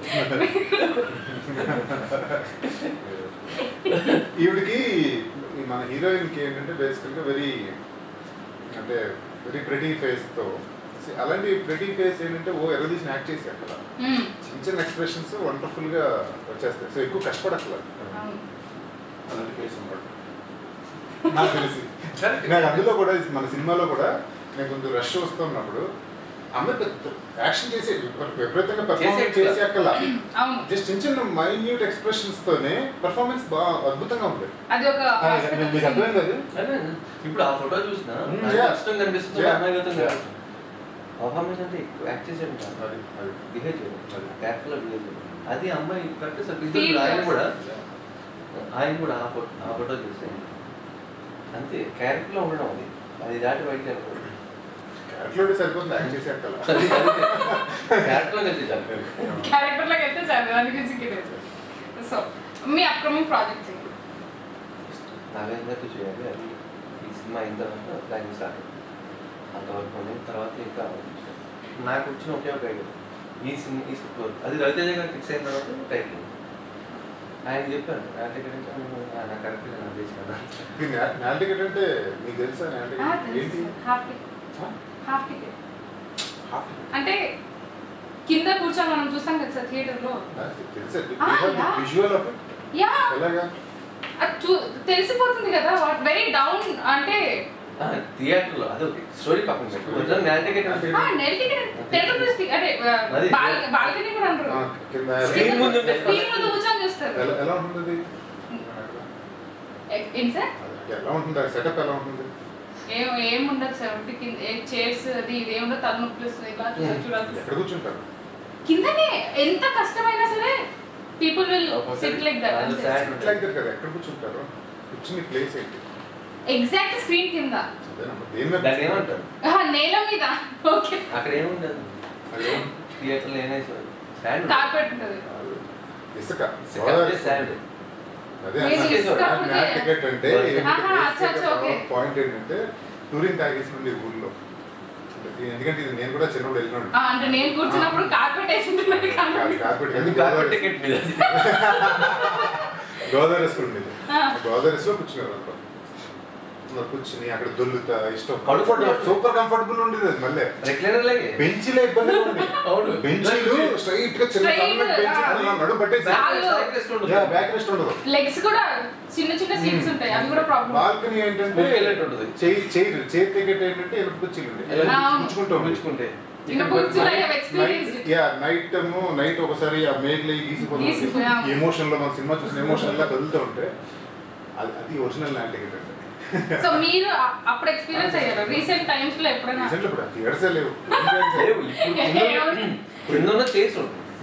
ఈవిడికి ఈ మన హీరోయిన్ కి ఏంటంటే బేసికల్గా వెరీ అంటే వెరీ ప్రెటీ ఫేస్ తో See, అలాంటి ప్రెటీ ఫేస్ ఏంటంటే ఓ ఎర్రదీసిన యాక్ట్ చేసి అక్కడ మ్మ్. చిన్న చిన్న ఎక్స్ప్రెషన్స్ వండర్ఫుల్ గా వచ్చేస్తాయి సో ఎక్కువ కష్టపడట్లేదు అవును. అలాంటి ఫేస్ ఉన్నాడు నాకు తెలిసి నాకు అందులో కూడా మన సినిమాలో కూడా నేను కొంచెం రష్ వస్తున్నప్పుడు అమ్మాయి పెద్ద యాక్షన్ చేసి విపరీతంగా పెర్ఫార్మెన్స్ చేసే చేసి అక్కల అవును జస్ట్ చిన్న చిన్న మైన్యూట్ ఎక్స్ప్రెషన్స్ తోనే పెర్ఫార్మెన్స్ బాగా అద్భుతంగా ఉంది అది ఒక ఆ, మీకు అర్థమైంది అది అదే, ఇప్పుడు ఆ ఫోటో చూసిన Mm, నాకు yeah. కష్టం కనిపిస్తుంది Yeah. అమ్మాయిగతం Yeah. కనిపిస్తుంది పర్ఫార్మెన్స్ అంటే ఎక్కువ యాక్ట్ చేసాడు కాదు అది అది బిహేవ్ చేయడం అది. క్యారెక్టర్లో బిహేవ్ చేయడం అది అమ్మాయి కరెక్ట్ సార్ Feel ఆయన చేస్తుంది. కూడా ఆయన కూడా ఆ ఫోటో ఆ ఫోటో చూస్తే అంతే క్యారెక్టర్లో ఉండడం అది అది దాటి బయటకి వెళ్ళకూడదు క్యారెక్టర్ సరిపోతుంది యాక్ట్ చేసి అక్కల క్యారెక్టర్లో కనిపించాలి క్యారెక్టర్ లాగా అయితే చాలు దాని గురించి లేదు సో మీ అప్కమింగ్ ప్రాజెక్ట్స్ నాగేంద్రకి చేయాలి అది ఈ సినిమా అయిన తర్వాత ప్లానింగ్ స్టార్ట్ అంతవరకు ఉంది తర్వాత ఇంకా ఆలోచించాను. నాకు వచ్చిన ఒకే ఒక ఐడియా ఈ సినిమా ఈ స్క్రిప్ట్ వర్క్ అది రవితేజ గారు ఫిక్స్ అయిన తర్వాత టైటిల్ ఆయన చెప్పాను నా టికెట్ అంటే ఆయన కరెక్ట్గా నాకు చేశాను నాల్ టికెట్ అంటే మీకు తెలుసా నాల్ టికెట్ ఏంటి half ticket half ticket Half అంటే కింద కూర్చొని మనం చూస్తాం కదా సార్ థియేటర్లో ticket. తెలుసా Ah, yeah. Visual of yeah ఎలాగా అది చూ తెలిసిపోతుంది కదా వాట్ వెరీ డౌన్ అంటే థియేటర్లో అది ఓకే స్టోరీ పక్కన పెట్టు ఒరిజినల్ నా టికెట్ అంటే నెల్ టికెట్ టెన్ రూపీస్ అంటే అది- బాల్కనీ కూడా అంటారు ఆ, కింద Screen ముందు ఉంటే- స్క్రీన్ ముందు కూర్చొని చూస్తారు ఎలా ఎలా ఉంటుంది ఏ- ఏం సార్ అది ఎలా ఉంటుంది ఆ సెటప్ ఎలా ఉంటుంది ఏం ఏం ఉండదు సార్ ఒకటి కింద చైర్స్ అది ఇది ఏం ఉండదు తలనొప్పులు వస్తుంది ఇలా చూడాలి చూడాలి ఎక్కడ కూర్చుంటారు కిందనే ఎంత కష్టమైనా సరే people will sit like that అది sad. ఇట్లా అయితే కదా ఎక్కడ కూర్చుంటారు కూర్చుని ప్లేస్ ఏంటి ఎగ్జాక్ట్ స్క్రీన్ కింద అదేనమ్మా దేని మీద దాన్ని ఏమంటారు ఆహా, నేల మీద ఓకే అక్కడ ఏముండదు అదే థియేటర్లో ఏమైనా స్టాండ్ కార్పెట్ ఉంటుంది ఇసుక స్టాండ్ అదే నేను ఇసుక అప్పుడు నా టికెట్ అంటే ఆహా, అచ్చా, అచ్చా, ఓకే. పాయింట్ ఏంటంటే టూరింగ్ ప్యాకేజ్ నుండి ఊర్లో ఎందుకంటే ఇది నేను కూడా చిన్నప్పుడు వెళ్ళినాడు ఆ, అంటే నేను కూర్చున్నప్పుడు కార్పెట్ వేసి ఉంటుంది కాబట్టి కార్పెట్ అది కార్పెట్ టికెట్ మీద గోదావరి స్కూల్ ఉండేది ఆ. గోదావరి లో కూర్చున్నారు అనుకో మరి కూర్చుని అక్కడ దొల్లుతా ఇష్టం Comfortable. సూపర్ కంఫర్టబుల్ ఉండేది అది మళ్ళీ రెగ్యులర్ లాగే బెంచీలే ఇబ్బందిగా ఉంది అవును. బెంచీలు స్ట్రైట్ గా చిన్న Straight, కాళ్ళ బెంచ్ ఆ. నడుము పట్టేసి కాళ్ళు. బ్యాక్ రెస్ట్ ఉండదు లెగ్స్ కూడా చిన్న చిన్న సీట్స్ ఉంటాయి అవి కూడా ప్రాబ్లం బాల్కనీ ఏంటంటే ఊరికెళ్ళేట్టు ఉంటుంది. చైర్ చైర్ చైర్ టికెట్ ఏంటంటే ఎలుపు కుర్చీలు ఉండే ఎలా కూర్చుకుంటాం ఉంచుకుంటే చిన్న కుర్చీలు I have experienced it. Yeah night ఏమో నైట్ ఒకసారి ఆ మేఘలు గీసిపోతుంది గీసిపోయా. ఎమోషన్ లో మన సినిమా చూసిన ఎమోషన్ లా కదులుతూ ఉంటే అది అది ఒరిజినల్ ల్యాండ్ టికెట్ అంటే సో మీరు అ- అప్పుడు ఎక్స్పీరియన్స్ అయ్యారు రీసెంట్ టైమ్స్ లో ఎప్పుడైనా రీసెంట్ ఇప్పుడు థియేటర్సే లేవు ఏం చేయాలి? లేవు ఇప్పుడు కింద ఉన్న- కింద ఉన్న చైర్స్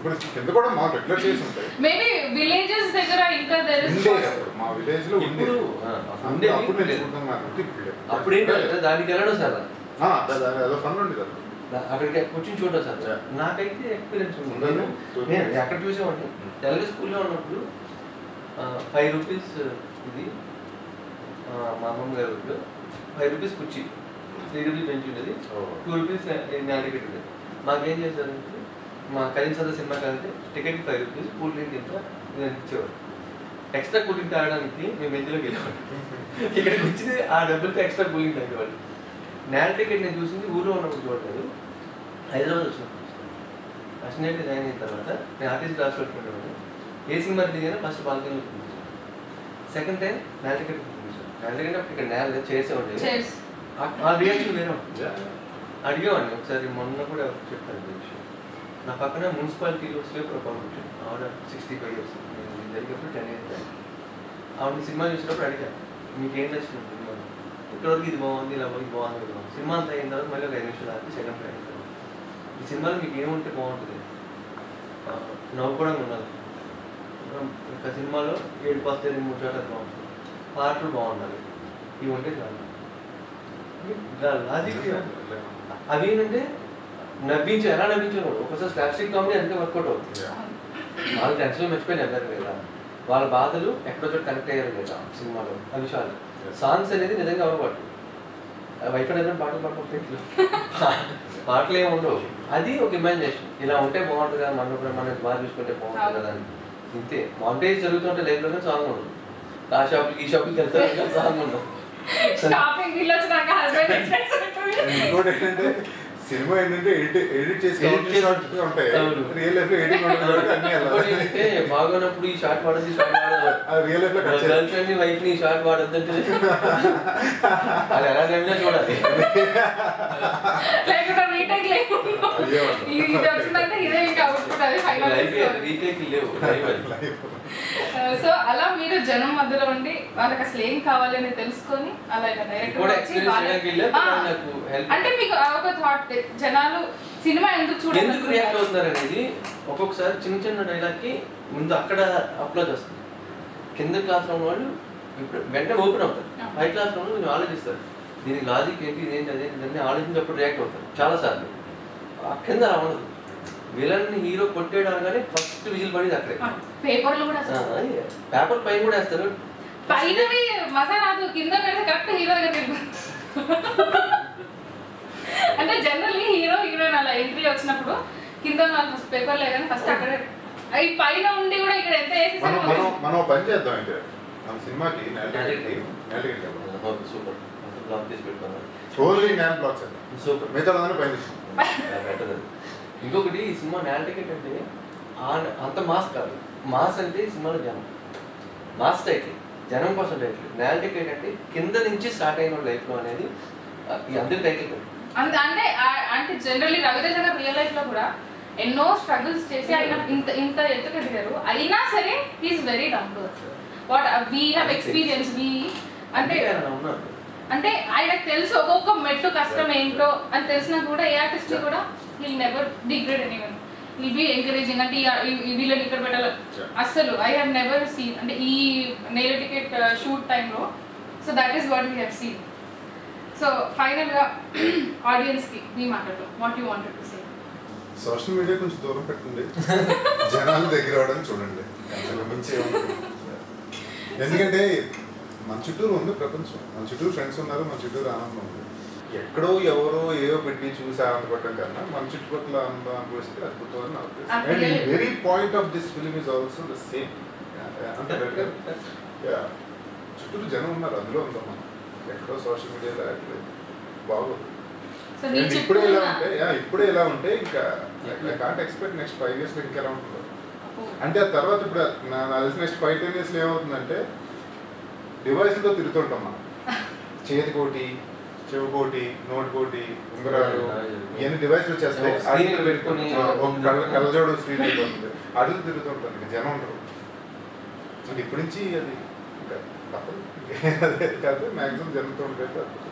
ఇప్పుడు కింద కూడా మా రెగ్యులర్ చేసి ఉంటాయి మేబీ విలేజెస్ దగ్గర ఇంకా there is ఉండేది అప్పుడు మా విలేజ్ లో ఇప్పుడు ఉండేది ఆ, అప్పుడు ఉండేది, అప్పుడు ఇప్పుడు నేను లేదు. చూడడం కాదు, ఇప్పుడు లేదు. అప్పుడు ఏంటంటే దానికి వెళ్ళడం సార్ ఆ, అది- అది- అదో ఫన్ ఉండేది అప్పుడు. దా- అక్కడికి కూర్చొని చూడడం సార్ Yeah. నాకైతే ఎక్స్పీరియన్స్ ఉంది ఉండదు. నేను నేను ఎక్కడ చూసేవాడిని తెలుగు స్కూల్లో ఉన్నప్పుడు ఫైవ్ రూపీస్ ఇది ఆ, మా అమ్మమ్మ గారి ఊళ్ళో ఫైవ్ రూపీస్ కుర్చీ త్రీ రూపీస్ బెంచ్ ఉండేది ఓ. టూ రూపీస్ నేను టికెట్ ఉండేది మాకేం చేశారంటే మా కజిన్ సదా సినిమాకి వెళ్తే ticket five rupees cool drink ఇంత నేను ఇచ్చేవాడు ఎక్స్ట్రా కూల్ డ్రింక్ తాగడానికి మేము బెంచ్లోకి వెళ్ళేవాడు ఇక్కడికి వచ్చింది ఆ డబ్బులకి ఎక్స్ట్రా కూల్ డ్రింక్ తాగేవాడు నేల టికెట్ నేను చూసింది ఊళ్ళో ఉన్నప్పుడు చూడలేదు హైదరాబాద్ వచ్చినప్పుడు ఫస్ట్ నైట్ జాయిన్ అయిన తర్వాత నేను ఆర్టీసీ క్లాస్ పెట్టుకునేవాడు ఏ సినిమా దిగానో ఫస్ట్ బాల్కనీలో చూపించాను సెకండ్ టైం నేల టికెట్ చూపించాను నేల టికెట్ అప్పుడు ఇక్కడ నేల చేసే ఉండేది chairs. ఆ- ఆ రియాక్షన్ వేరే ఉంటుంది Yeah. అడిగేవాడిని ఒకసారి మొన్న కూడా ఎవరికి చెప్పాను ఈ విషయం నా పక్కన మున్సిపాలిటీలో స్లేప్ ప్రభావం కూర్చొని ఆవిడ సిక్స్టీ ఫైవ్ ఇయర్స్ నేను ఇది జరిగినప్పుడు టెన్ ఇయర్స్ బ్యాక్ ఆవిడ సినిమా చూసినప్పుడు అడిగాను మీకు ఏం నచ్చింది సినిమా ఇక్కడ వరకు ఇది బాగుంది ఇలా ఇది బాగుంది ఇది బాగుంది సినిమా అంతా అయిన తర్వాత మళ్ళీ ఒక ఐదు నిమిషాలు ఆగి సెకండ్ ఫ్రైడ్ ఈ సినిమాలో మీకు ఏముంటే బాగుంటుంది ఆ, నవ్వుకోవడం ఉన్నది ఒక సినిమాలో ఏడు పాస్తే రెండు మూడు చోట్ల బాగుంటుంది పాటలు బాగుండాలి ఇవి ఉంటే చాలు లాజిక్ అవి ఏంటంటే నవ్వించు ఎలా నవ్వించారు ఒకసారి స్లాప్స్టిక్ కామెడీ అంతే వర్కౌట్ అవుతుంది Yeah. వాళ్ళ టెన్షన్ మర్చిపోయి నవ్వారు లేదా వాళ్ళ బాధలు ఎక్కడో చోట కనెక్ట్ అయ్యారు లేదా సినిమాలో అవి చాలు సాంగ్స్ అనేది నిజంగా అవ్వబట్టు వైఫ్ దగ్గర పాటలు పాడుకుంటే పాటలు ఏమి ఉండవు అది ఒక ఇమాజినేషన్ ఇలా ఉంటే బాగుంటుంది కదా మనం కూడా మనం బాగా చూసుకుంటే బాగుంటుంది కదా అని ఇంతే మాంటేజ్ జరుగుతుంటే లైఫ్లోనే సాంగ్ ఉండదు ఆ షాప్కి ఈ షాప్కి వెళ్తారు సాంగ్ ఉండదు షాపింగ్ వెళ్ళొచ్చినాక హస్బెండ్ ఎక్స్పెక్ట్స్ ఇంకోటి ఏంటంటే సినిమా ఏంటంటే ఎడిట్ ఎడిట్ చేసి Edit count చేసి- shots ఉంటాయి అవును. రియల్ లైఫ్ లో ఎడిటింగ్ ఉంటుంది కాబట్టి అన్ని ఇంకోటి వెళ్ళాలి ఏంటంటే బాగున్నప్పుడు ఈ షార్ట్ వాడద్దు ఈ షార్ట్ వాడదు అది రియల్ లైఫ్ లో కట్ గర్ల్ ఫ్రెండ్ ని వైఫ్ ని షార్ట్ వాడద్దంటే అది ఎలా నమ్మినా చూడాలి లేకుంటే రీటేక్ లేదు అయ్యో. ఇది ఇది వచ్చిందంటే ఇదే ఇంకా అవుట్పుట్ అది లైఫ్ ఫైనల్ రీటేక్ లేవు లైవ్ అది. సో అలా మీరు జనం మధ్యలో ఉండి వాళ్ళకి అసలు ఏం కావాలి అని తెలుసుకొని అలా ఇలా డైరెక్ట్ కూడా ఎక్స్పీరియన్స్ చేయడానికి వెళ్ళా నాకు హెల్ప్ అంటే మీకు ఆ ఒక థాట్ జనాలు సినిమా ఎందుకు ఎందుకు రియాక్ట్ చూడాలి అవుతున్నారు అనేది ఒక్కొక్కసారి చిన్న చిన్న డైలాగ్ కి ముందు అక్కడ అప్లోడ్ వస్తుంది కింద క్లాస్ లో ఉన్న వాళ్ళు ఇప్పుడు వెంటనే ఓపెన్ అవుతారు పై క్లాస్ లో ఉన్న కొంచెం ఆలోచిస్తారు దీనికి లాజిక్ ఏంటి ఇదేంటి అదేంటి ఇవన్నీ ఆలోచించినప్పుడు రియాక్ట్ అవుతారు చాలా సార్లు ఆ కింద అలా ఉండదు విలన్ హీరో కొట్టేయడం అనగానే ఫస్ట్ విజిల్ పడేది అక్కడే పేపర్లు కూడా అసలు పేపర్ పైన కూడా వేస్తారు పైనవి మసా రాదు కింద పెడితే కరెక్ట్ హీరో దగ్గర అంటే జనరల్లీ హీరో హీరోయిన్ అలా ఎంట్రీ వచ్చినప్పుడు కింద ఫస్ట్ పేపర్ లేదని ఫస్ట్ అక్కడే అవి పైన ఉండి కూడా ఇక్కడ ఎంత మనం మనం వేసేసారు మనం ఒక పని చేద్దాం అయితే మన సినిమాకి నెలకి నెలకి సూపర్ బ్లాక్ చేసి పెట్టుకున్నాను ఓన్లీ న్యాన్ బ్లాక్ చేద్దాం సూపర్ మిగతా అందరూ పని చేస్తాం పెట్టదు ఇంకొకటి ఈ సినిమా నేల టికెట్ అంటే ఆ- అంత మాస్ కాదు మాస్ అంటే ఈ సినిమాలో జనం మాస్ టైటిల్ జనం కోసం టైటిల్ నేల టికెట్ అంటే కింద నుంచి స్టార్ట్ అయిన లైఫ్లో అనేది ఆ, ఈ అందరి టైటిల్ కాదు. అంత అంటే ఆ- అంటే జనరల్లీ రవితేజ గారు రియల్ లైఫ్ లో కూడా ఎన్నో స్ట్రగుల్స్ చేసి ఆయన ఇంత ఇంత ఎత్తుకు ఎదిగారు అయినా సరే he's very down to what we have experience we అంటే అందుకే ఆయన ఉన్నారు అంటే ఆయనకు తెలుసు ఒక్కొక్క మెట్టు కష్టం ఏంటో అని తెలిసినా కూడా ఏ ఆర్టిస్ట్ కూడా will never degrade anyone will be encouraging అంటే ఈ- ఈ- ఈ వీళ్ళని ఇక్కడ పెట్టాలి Yeah. అస్సలు ఐ హావ్ నెవర్ సీన్ అంటే ఈ నెయిల్ టికెట్ షూట్ టైంలో so that is what we have seen so ఫైనల్గా ఆడియన్స్కి మీ మాటలు what you wanted to say social media కొంచెం దూరం పెట్టండి జనాల దగ్గర అవడానికి చూడండి అంతకు మించి ఏముండదు. ఎందుకంటే మన చుట్టూరు ఉంది ప్రపంచం మన చుట్టూరు ఫ్రెండ్స్ ఉన్నారు మన చుట్టూరు ఆనందం ఉంది ఎక్కడో ఎవరో ఏదో పెట్టి చూసి ఆనందపడటం కన్నా మన చుట్టుపక్కల ఆనందం అనుభవిస్తే అద్భుతం అని నా ఉద్దేశం and Absolutely. Very point of this film is also the same అంటే Yeah. చుట్టూరు జనం ఉన్నారు అందులో ఉందాం మనం ఎక్కడో సోషల్ మీడియాలో యాక్టివ్ బాగుంది సో నీ And చుట్టూ ఇప్పుడే ఇలా ఉన్న- ఉంటే యా, ఇప్పుడే ఇలా ఉంటే ఇంకా can't expect next five years ఇంకా ఎలా ఉంటుందో అంటే ఆ తర్వాత ఇప్పుడు నా నెక్స్ట్ ఫైవ్ టెన్ ఇయర్స్ ఏమవుతుందంటే డివైస్లతో తిరుగుతుంటాం మనం చేతికోటి చెవికోటి నోటికోటి ఉంగరాలు ఇవన్నీ డివైస్ వచ్చేస్తాయి ఒక screen అడిగిన పెట్టుకొని ఒక కళ్ళ కళ్ళజోడు స్క్రీన్ అయిపోతుంది అడుగు తిరుగుతుంటారు ఇంకా జనం ఉండరు అంటే ఇప్పటి నుంచి అది ఇంకా తప్పదు అదే కాదు మ్యాక్సిమం జనంతో ఉంటే అద్భుతం.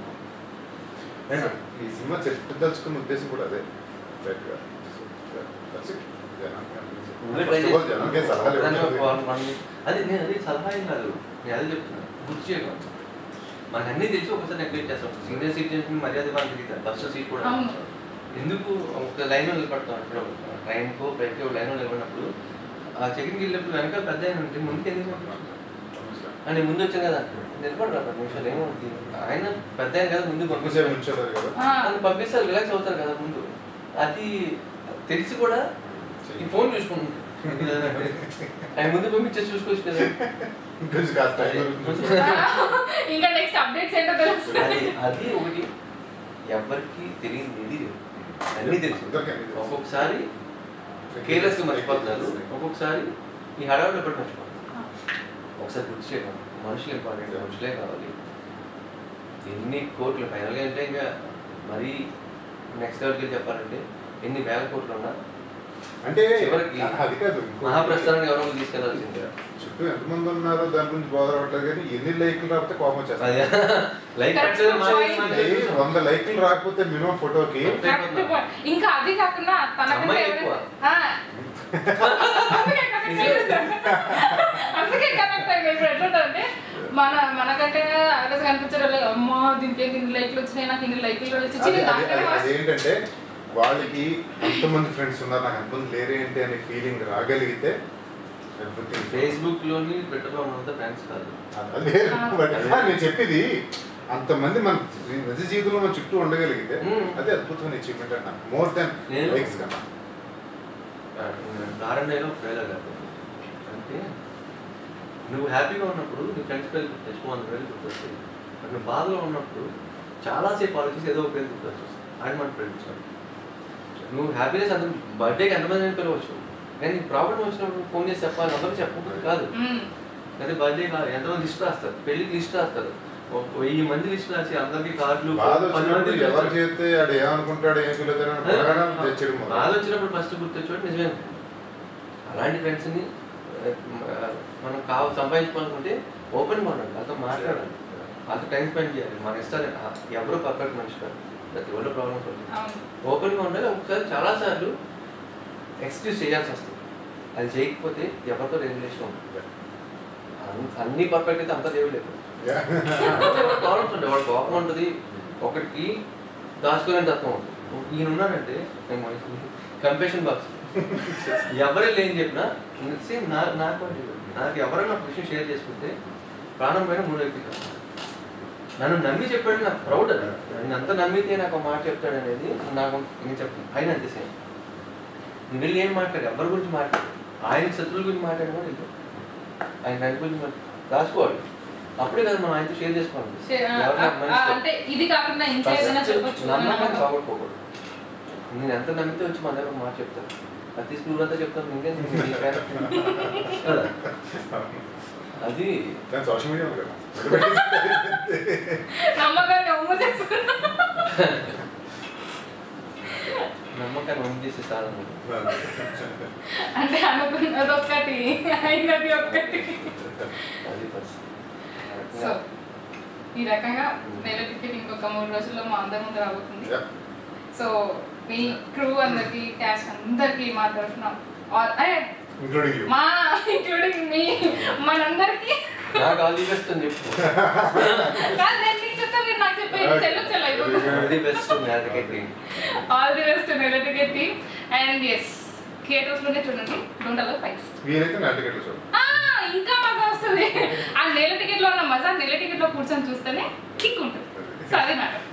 And ఈ సినిమా చెప్పదలుచుకున్న ఉద్దేశం కూడా అదే రైట్ గా So, yeah, that's it. జనానికి అనిపించదు. నువ్వే First try of all, చేసుకో. జనానికి సలహాలు ఒకదాన్ని ఇవ్వట్లేదు. ఒక వన్- అది నేను అది సలహా ఏం కాదు నేను అదే చెప్తున్నా గుర్తు చేయకూడదు మనకు అన్నీ తెలిసి ఒకసారి నెగ్లెక్ట్ చేస్తాం సీనియర్ సిటిజన్స్ మర్యాద ఇవ్వాలి తెలియదు ఫస్ట్ సీట్ కూడా అవును. ఎందుకు ఒక లైన్లో నిలబడతాం ఇప్పుడు ట్రైన్కో ఫ్లైట్కో లైన్లో నిలబడినప్పుడు ఆ చెకింగ్కి వెళ్ళినప్పుడు వెనక పెద్ద ఆయన ఉంటే ముందుకు ఎందుకు నిలబడతాం? అని ముందు వచ్చాను కదా నిలబడరా పది నిమిషాలు ఏమవుతుంది ఆయన పెద్ద ఆయన కదా ముందు ఎక్కువసేపు పంపించారు ఉంచేదారు కదా ఆ, నన్ను పంపిస్తారు రిలాక్స్ అవుతారు కదా ముందు అది తెలిసి కూడా ఈ ఫోన్ చూసుకుంటుంది ఆయన ముందు పంపించేసి చూసుకోవచ్చు కదా ఇంకొంచెం కాస్త అది టైం కొంచెం- ఇంకా నెక్స్ట్ అప్డేట్స్ ఏంటో తెలుస్తుంది అది అది ఒకటి ఎవరికి తెలియదు ఇది అన్నీ తెలుసు అందరికీ అన్నీ తెలుసు. ఒక్కొక్కసారి కేర్లెస్గా మర్చిపోతున్నారు ఒక్కొక్కసారి ఈ హడావులు ఎప్పుడు మర్చిపోతున్నారు ఒకసారి గుర్తు చేయడం మనుషులు ఇంపార్టెంట్ మనుషులే కావాలి ఎన్ని కోట్లు ఫైనల్గా అంటే ఇంకా మరీ నెక్స్ట్ లెవెల్కి వెళ్ళి చెప్పాలంటే ఎన్ని వేల కోట్లు ఉన్నా అంటే చివరికి అది కాదు ఇంకో- మహాప్రస్థానానికి ఎవరో తీసుకెళ్లాల్సిందే చుట్టూ ఎంతమంది ఉన్నారో దాని గురించి బోధ అవ్వట్లేదు కానీ ఎన్ని లైక్లు రాకపోతే కోపం వచ్చేస్తుంది అదే లైక్ Correct పెట్టలేదు choice. ఏ, వంద లైక్లు రాకపోతే మినిమం ఫోటోకి కరెక్ట్ పాయింట్. ఇంకా అది కాకుండా తనకంటే అమ్మాయి ఎవరైనా- ఎక్కువ. ఆ. అందుకే connect అయ్యింది. అందుకే కనెక్ట్ అయ్యింది ఇప్పుడు ఎట్లుంటుందంటే మన మనకంటే అడ్రస్ కనిపించారు అమ్మా దీనికి ఏంటి ఇన్ని లైక్లు వచ్చినాయి నాకు ఇన్ని లైక్లు వచ్చి అది- అది- దాంట్లో అది- అదేంటంటే వాళ్ళకి ఎంతమంది ఫ్రెండ్స్ ఉన్నారు నాకు ఎంతమంది లేరేంటి అనే ఫీలింగ్ రాగలిగితే everything is- ఫేస్బుక్ లోని ట్విట్టర్ లో ఉన్నంత ఫ్రెండ్స్ కాదు అదే but ఆ, నేను చెప్పేది అంతమంది మన నిజ జీవితంలో మన చుట్టూ ఉండగలిగితే Hmm. అదే అద్భుతమైన అచీవ్మెంట్ అన్న మోర్ దాన్ నేను- లైక్స్ కన్నా నారాయణలో ప్రేరణ కాదు అంటే నువ్వు హ్యాపీగా ఉన్నప్పుడు నీ ఫ్రెండ్స్ పేరు గుర్తొచ్చు వంద పేరు గుర్తొస్తాయి బట్ నువ్వు బాధలో ఉన్నప్పుడు చాలాసేపు ఆలోచించి ఏదో ఒక పేరు గుర్తొస్తుంది ఆయన మనం ప్రేమించాలి నువ్వు హ్యాపీనెస్ అంత బర్త్డేకి ఎంతమంది అని పిలవచ్చు కానీ నీకు ప్రాబ్లం వచ్చినప్పుడు ఫోన్ చేసి చెప్పాలి అందరూ చెప్పకూడదు కాదు మ్మ్. అదే బర్త్డే కాదు ఎంతమంది లిస్ట్ రాస్తారు పెళ్ళికి లిస్ట్ రాస్తారు ఒక వెయ్యి మంది లిస్ట్ రాసి అందరికి కార్డులు బాధ పది మంది వచ్చినప్పుడు ఎవరు చేస్తే ఆడు ఏమనుకుంటాడు ఏం ఫీల్ అవుతాడు తెచ్చడం బాధ వచ్చినప్పుడు ఫస్ట్ గుర్తొచ్చేవాడు నిజమే అలాంటి ఫ్రెండ్స్ని మనం కావ సంపాదించుకోవాలనుకుంటే ఓపెన్గా ఉండాలి వాళ్ళతో మాట్లాడాలి వాళ్ళతో టైం స్పెండ్ చేయాలి మన ఇష్టాలు ఆ, ఎవరు పర్ఫెక్ట్ మనిషి కాదు ప్రతి ఒళ్ళు ప్రాబ్లమ్స్ ఉంటుంది అవును ఓపెన్గా ఉండాలి ఒకసారి చాలాసార్లు ఎక్స్క్యూజ్ చేయాల్సి వస్తుంది అది చేయకపోతే ఎవరితో రెగ్యులేషన్ ఉంటుంది అన్- అన్ని పర్ఫెక్ట్ అయితే అంతా దేవుడు ప్రాబ్లమ్స్ ఉంటాయి వాడు కోపం ఉంటుంది ఒకటికి దాచుకునే తత్వం ఉంటుంది ఈయన ఉన్నాడంటే కంపేషన్ బాక్స్ ఎవరు ఏం చెప్పినా సేమ్ నా నాకు అంటే నాకు ఎవరైనా ఒక విషయం షేర్ చేసుకుంటే ప్రాణం పైన మూడు వ్యక్తి నన్ను నమ్మి చెప్పాడు నాకు ప్రౌడ్ అది నన్ను అంత నమ్మితే నాకు ఒక మాట చెప్తాడు అనేది నాకు నేను చెప్తాను ఆయన అంతే సేమ్ నువ్వు వెళ్ళి ఏం మాట్లాడు ఎవరి గురించి మాట్లాడు ఆయన శత్రువుల గురించి మాట్లాడి కూడా వెళ్ళు ఆయన దాని గురించి మాట్లాడు రాసుకోవాలి అప్పుడే కదా మనం ఆయనతో షేర్ చేసుకోవాలి సే- ఆ, ఎవరు నాకు ఆ, మనిషి అంటే ఇది కాకుండా ఇంకా ఏదైనా చెప్పొచ్చు నమ్మకం కావకపోకూడదు నేను ఎంత నమ్మితే వచ్చి మన దగ్గర ఒక మాట చెప్తాను అది తీసుకుని ఊరంతా చెప్తాను ఇంకేం నీ పేర. కదా అది దాని సోషల్ మీడియా ఉంది కదా నమ్మకాన్ని ఒమ్ము చేసుకున్నా నమ్మకాన్ని వండి చేసే సాధన అంటే అనుకున్నది ఒక్కటి అయినది ఒక్కటి అది పరిస్థితి సో ఈ రకంగా నెల టికెట్ ఇంకొక మూడు రోజుల్లో మా అందరి ముందు రాబోతుంది Yeah. సో మీ క్రూ అందరికి క్యాష్ అందరికి మా తరఫున all- అరే, ఇంక్లూడింగ్ యూ మా ఇంక్లూడింగ్ మీ మనందరికి నాకు ఆల్ ది బెస్ట్ అని చెప్పు కాదు, నేను మీకు చెప్తా మీరు నాకు చెప్పేది చెల్లు చెల్లు అయిపోతుంది ఆల్ ది బెస్ట్ మ్యారికెట్ ఆల్ ది బెస్ట్ నెల టికెట్ టీమ్ అండ్ ఎస్ థియేటర్స్లోనే చూడండి డోంట్ అలర్ ఫైక్స్ వీలైతే నా టికెట్లు చూడండి ఆ, ఇంకా మజా వస్తుంది ఆ నెల టికెట్లో ఉన్న మజా నెల టికెట్లో కూర్చొని చూస్తేనే కిక్ ఉంటుంది సో అది మ్యాటర్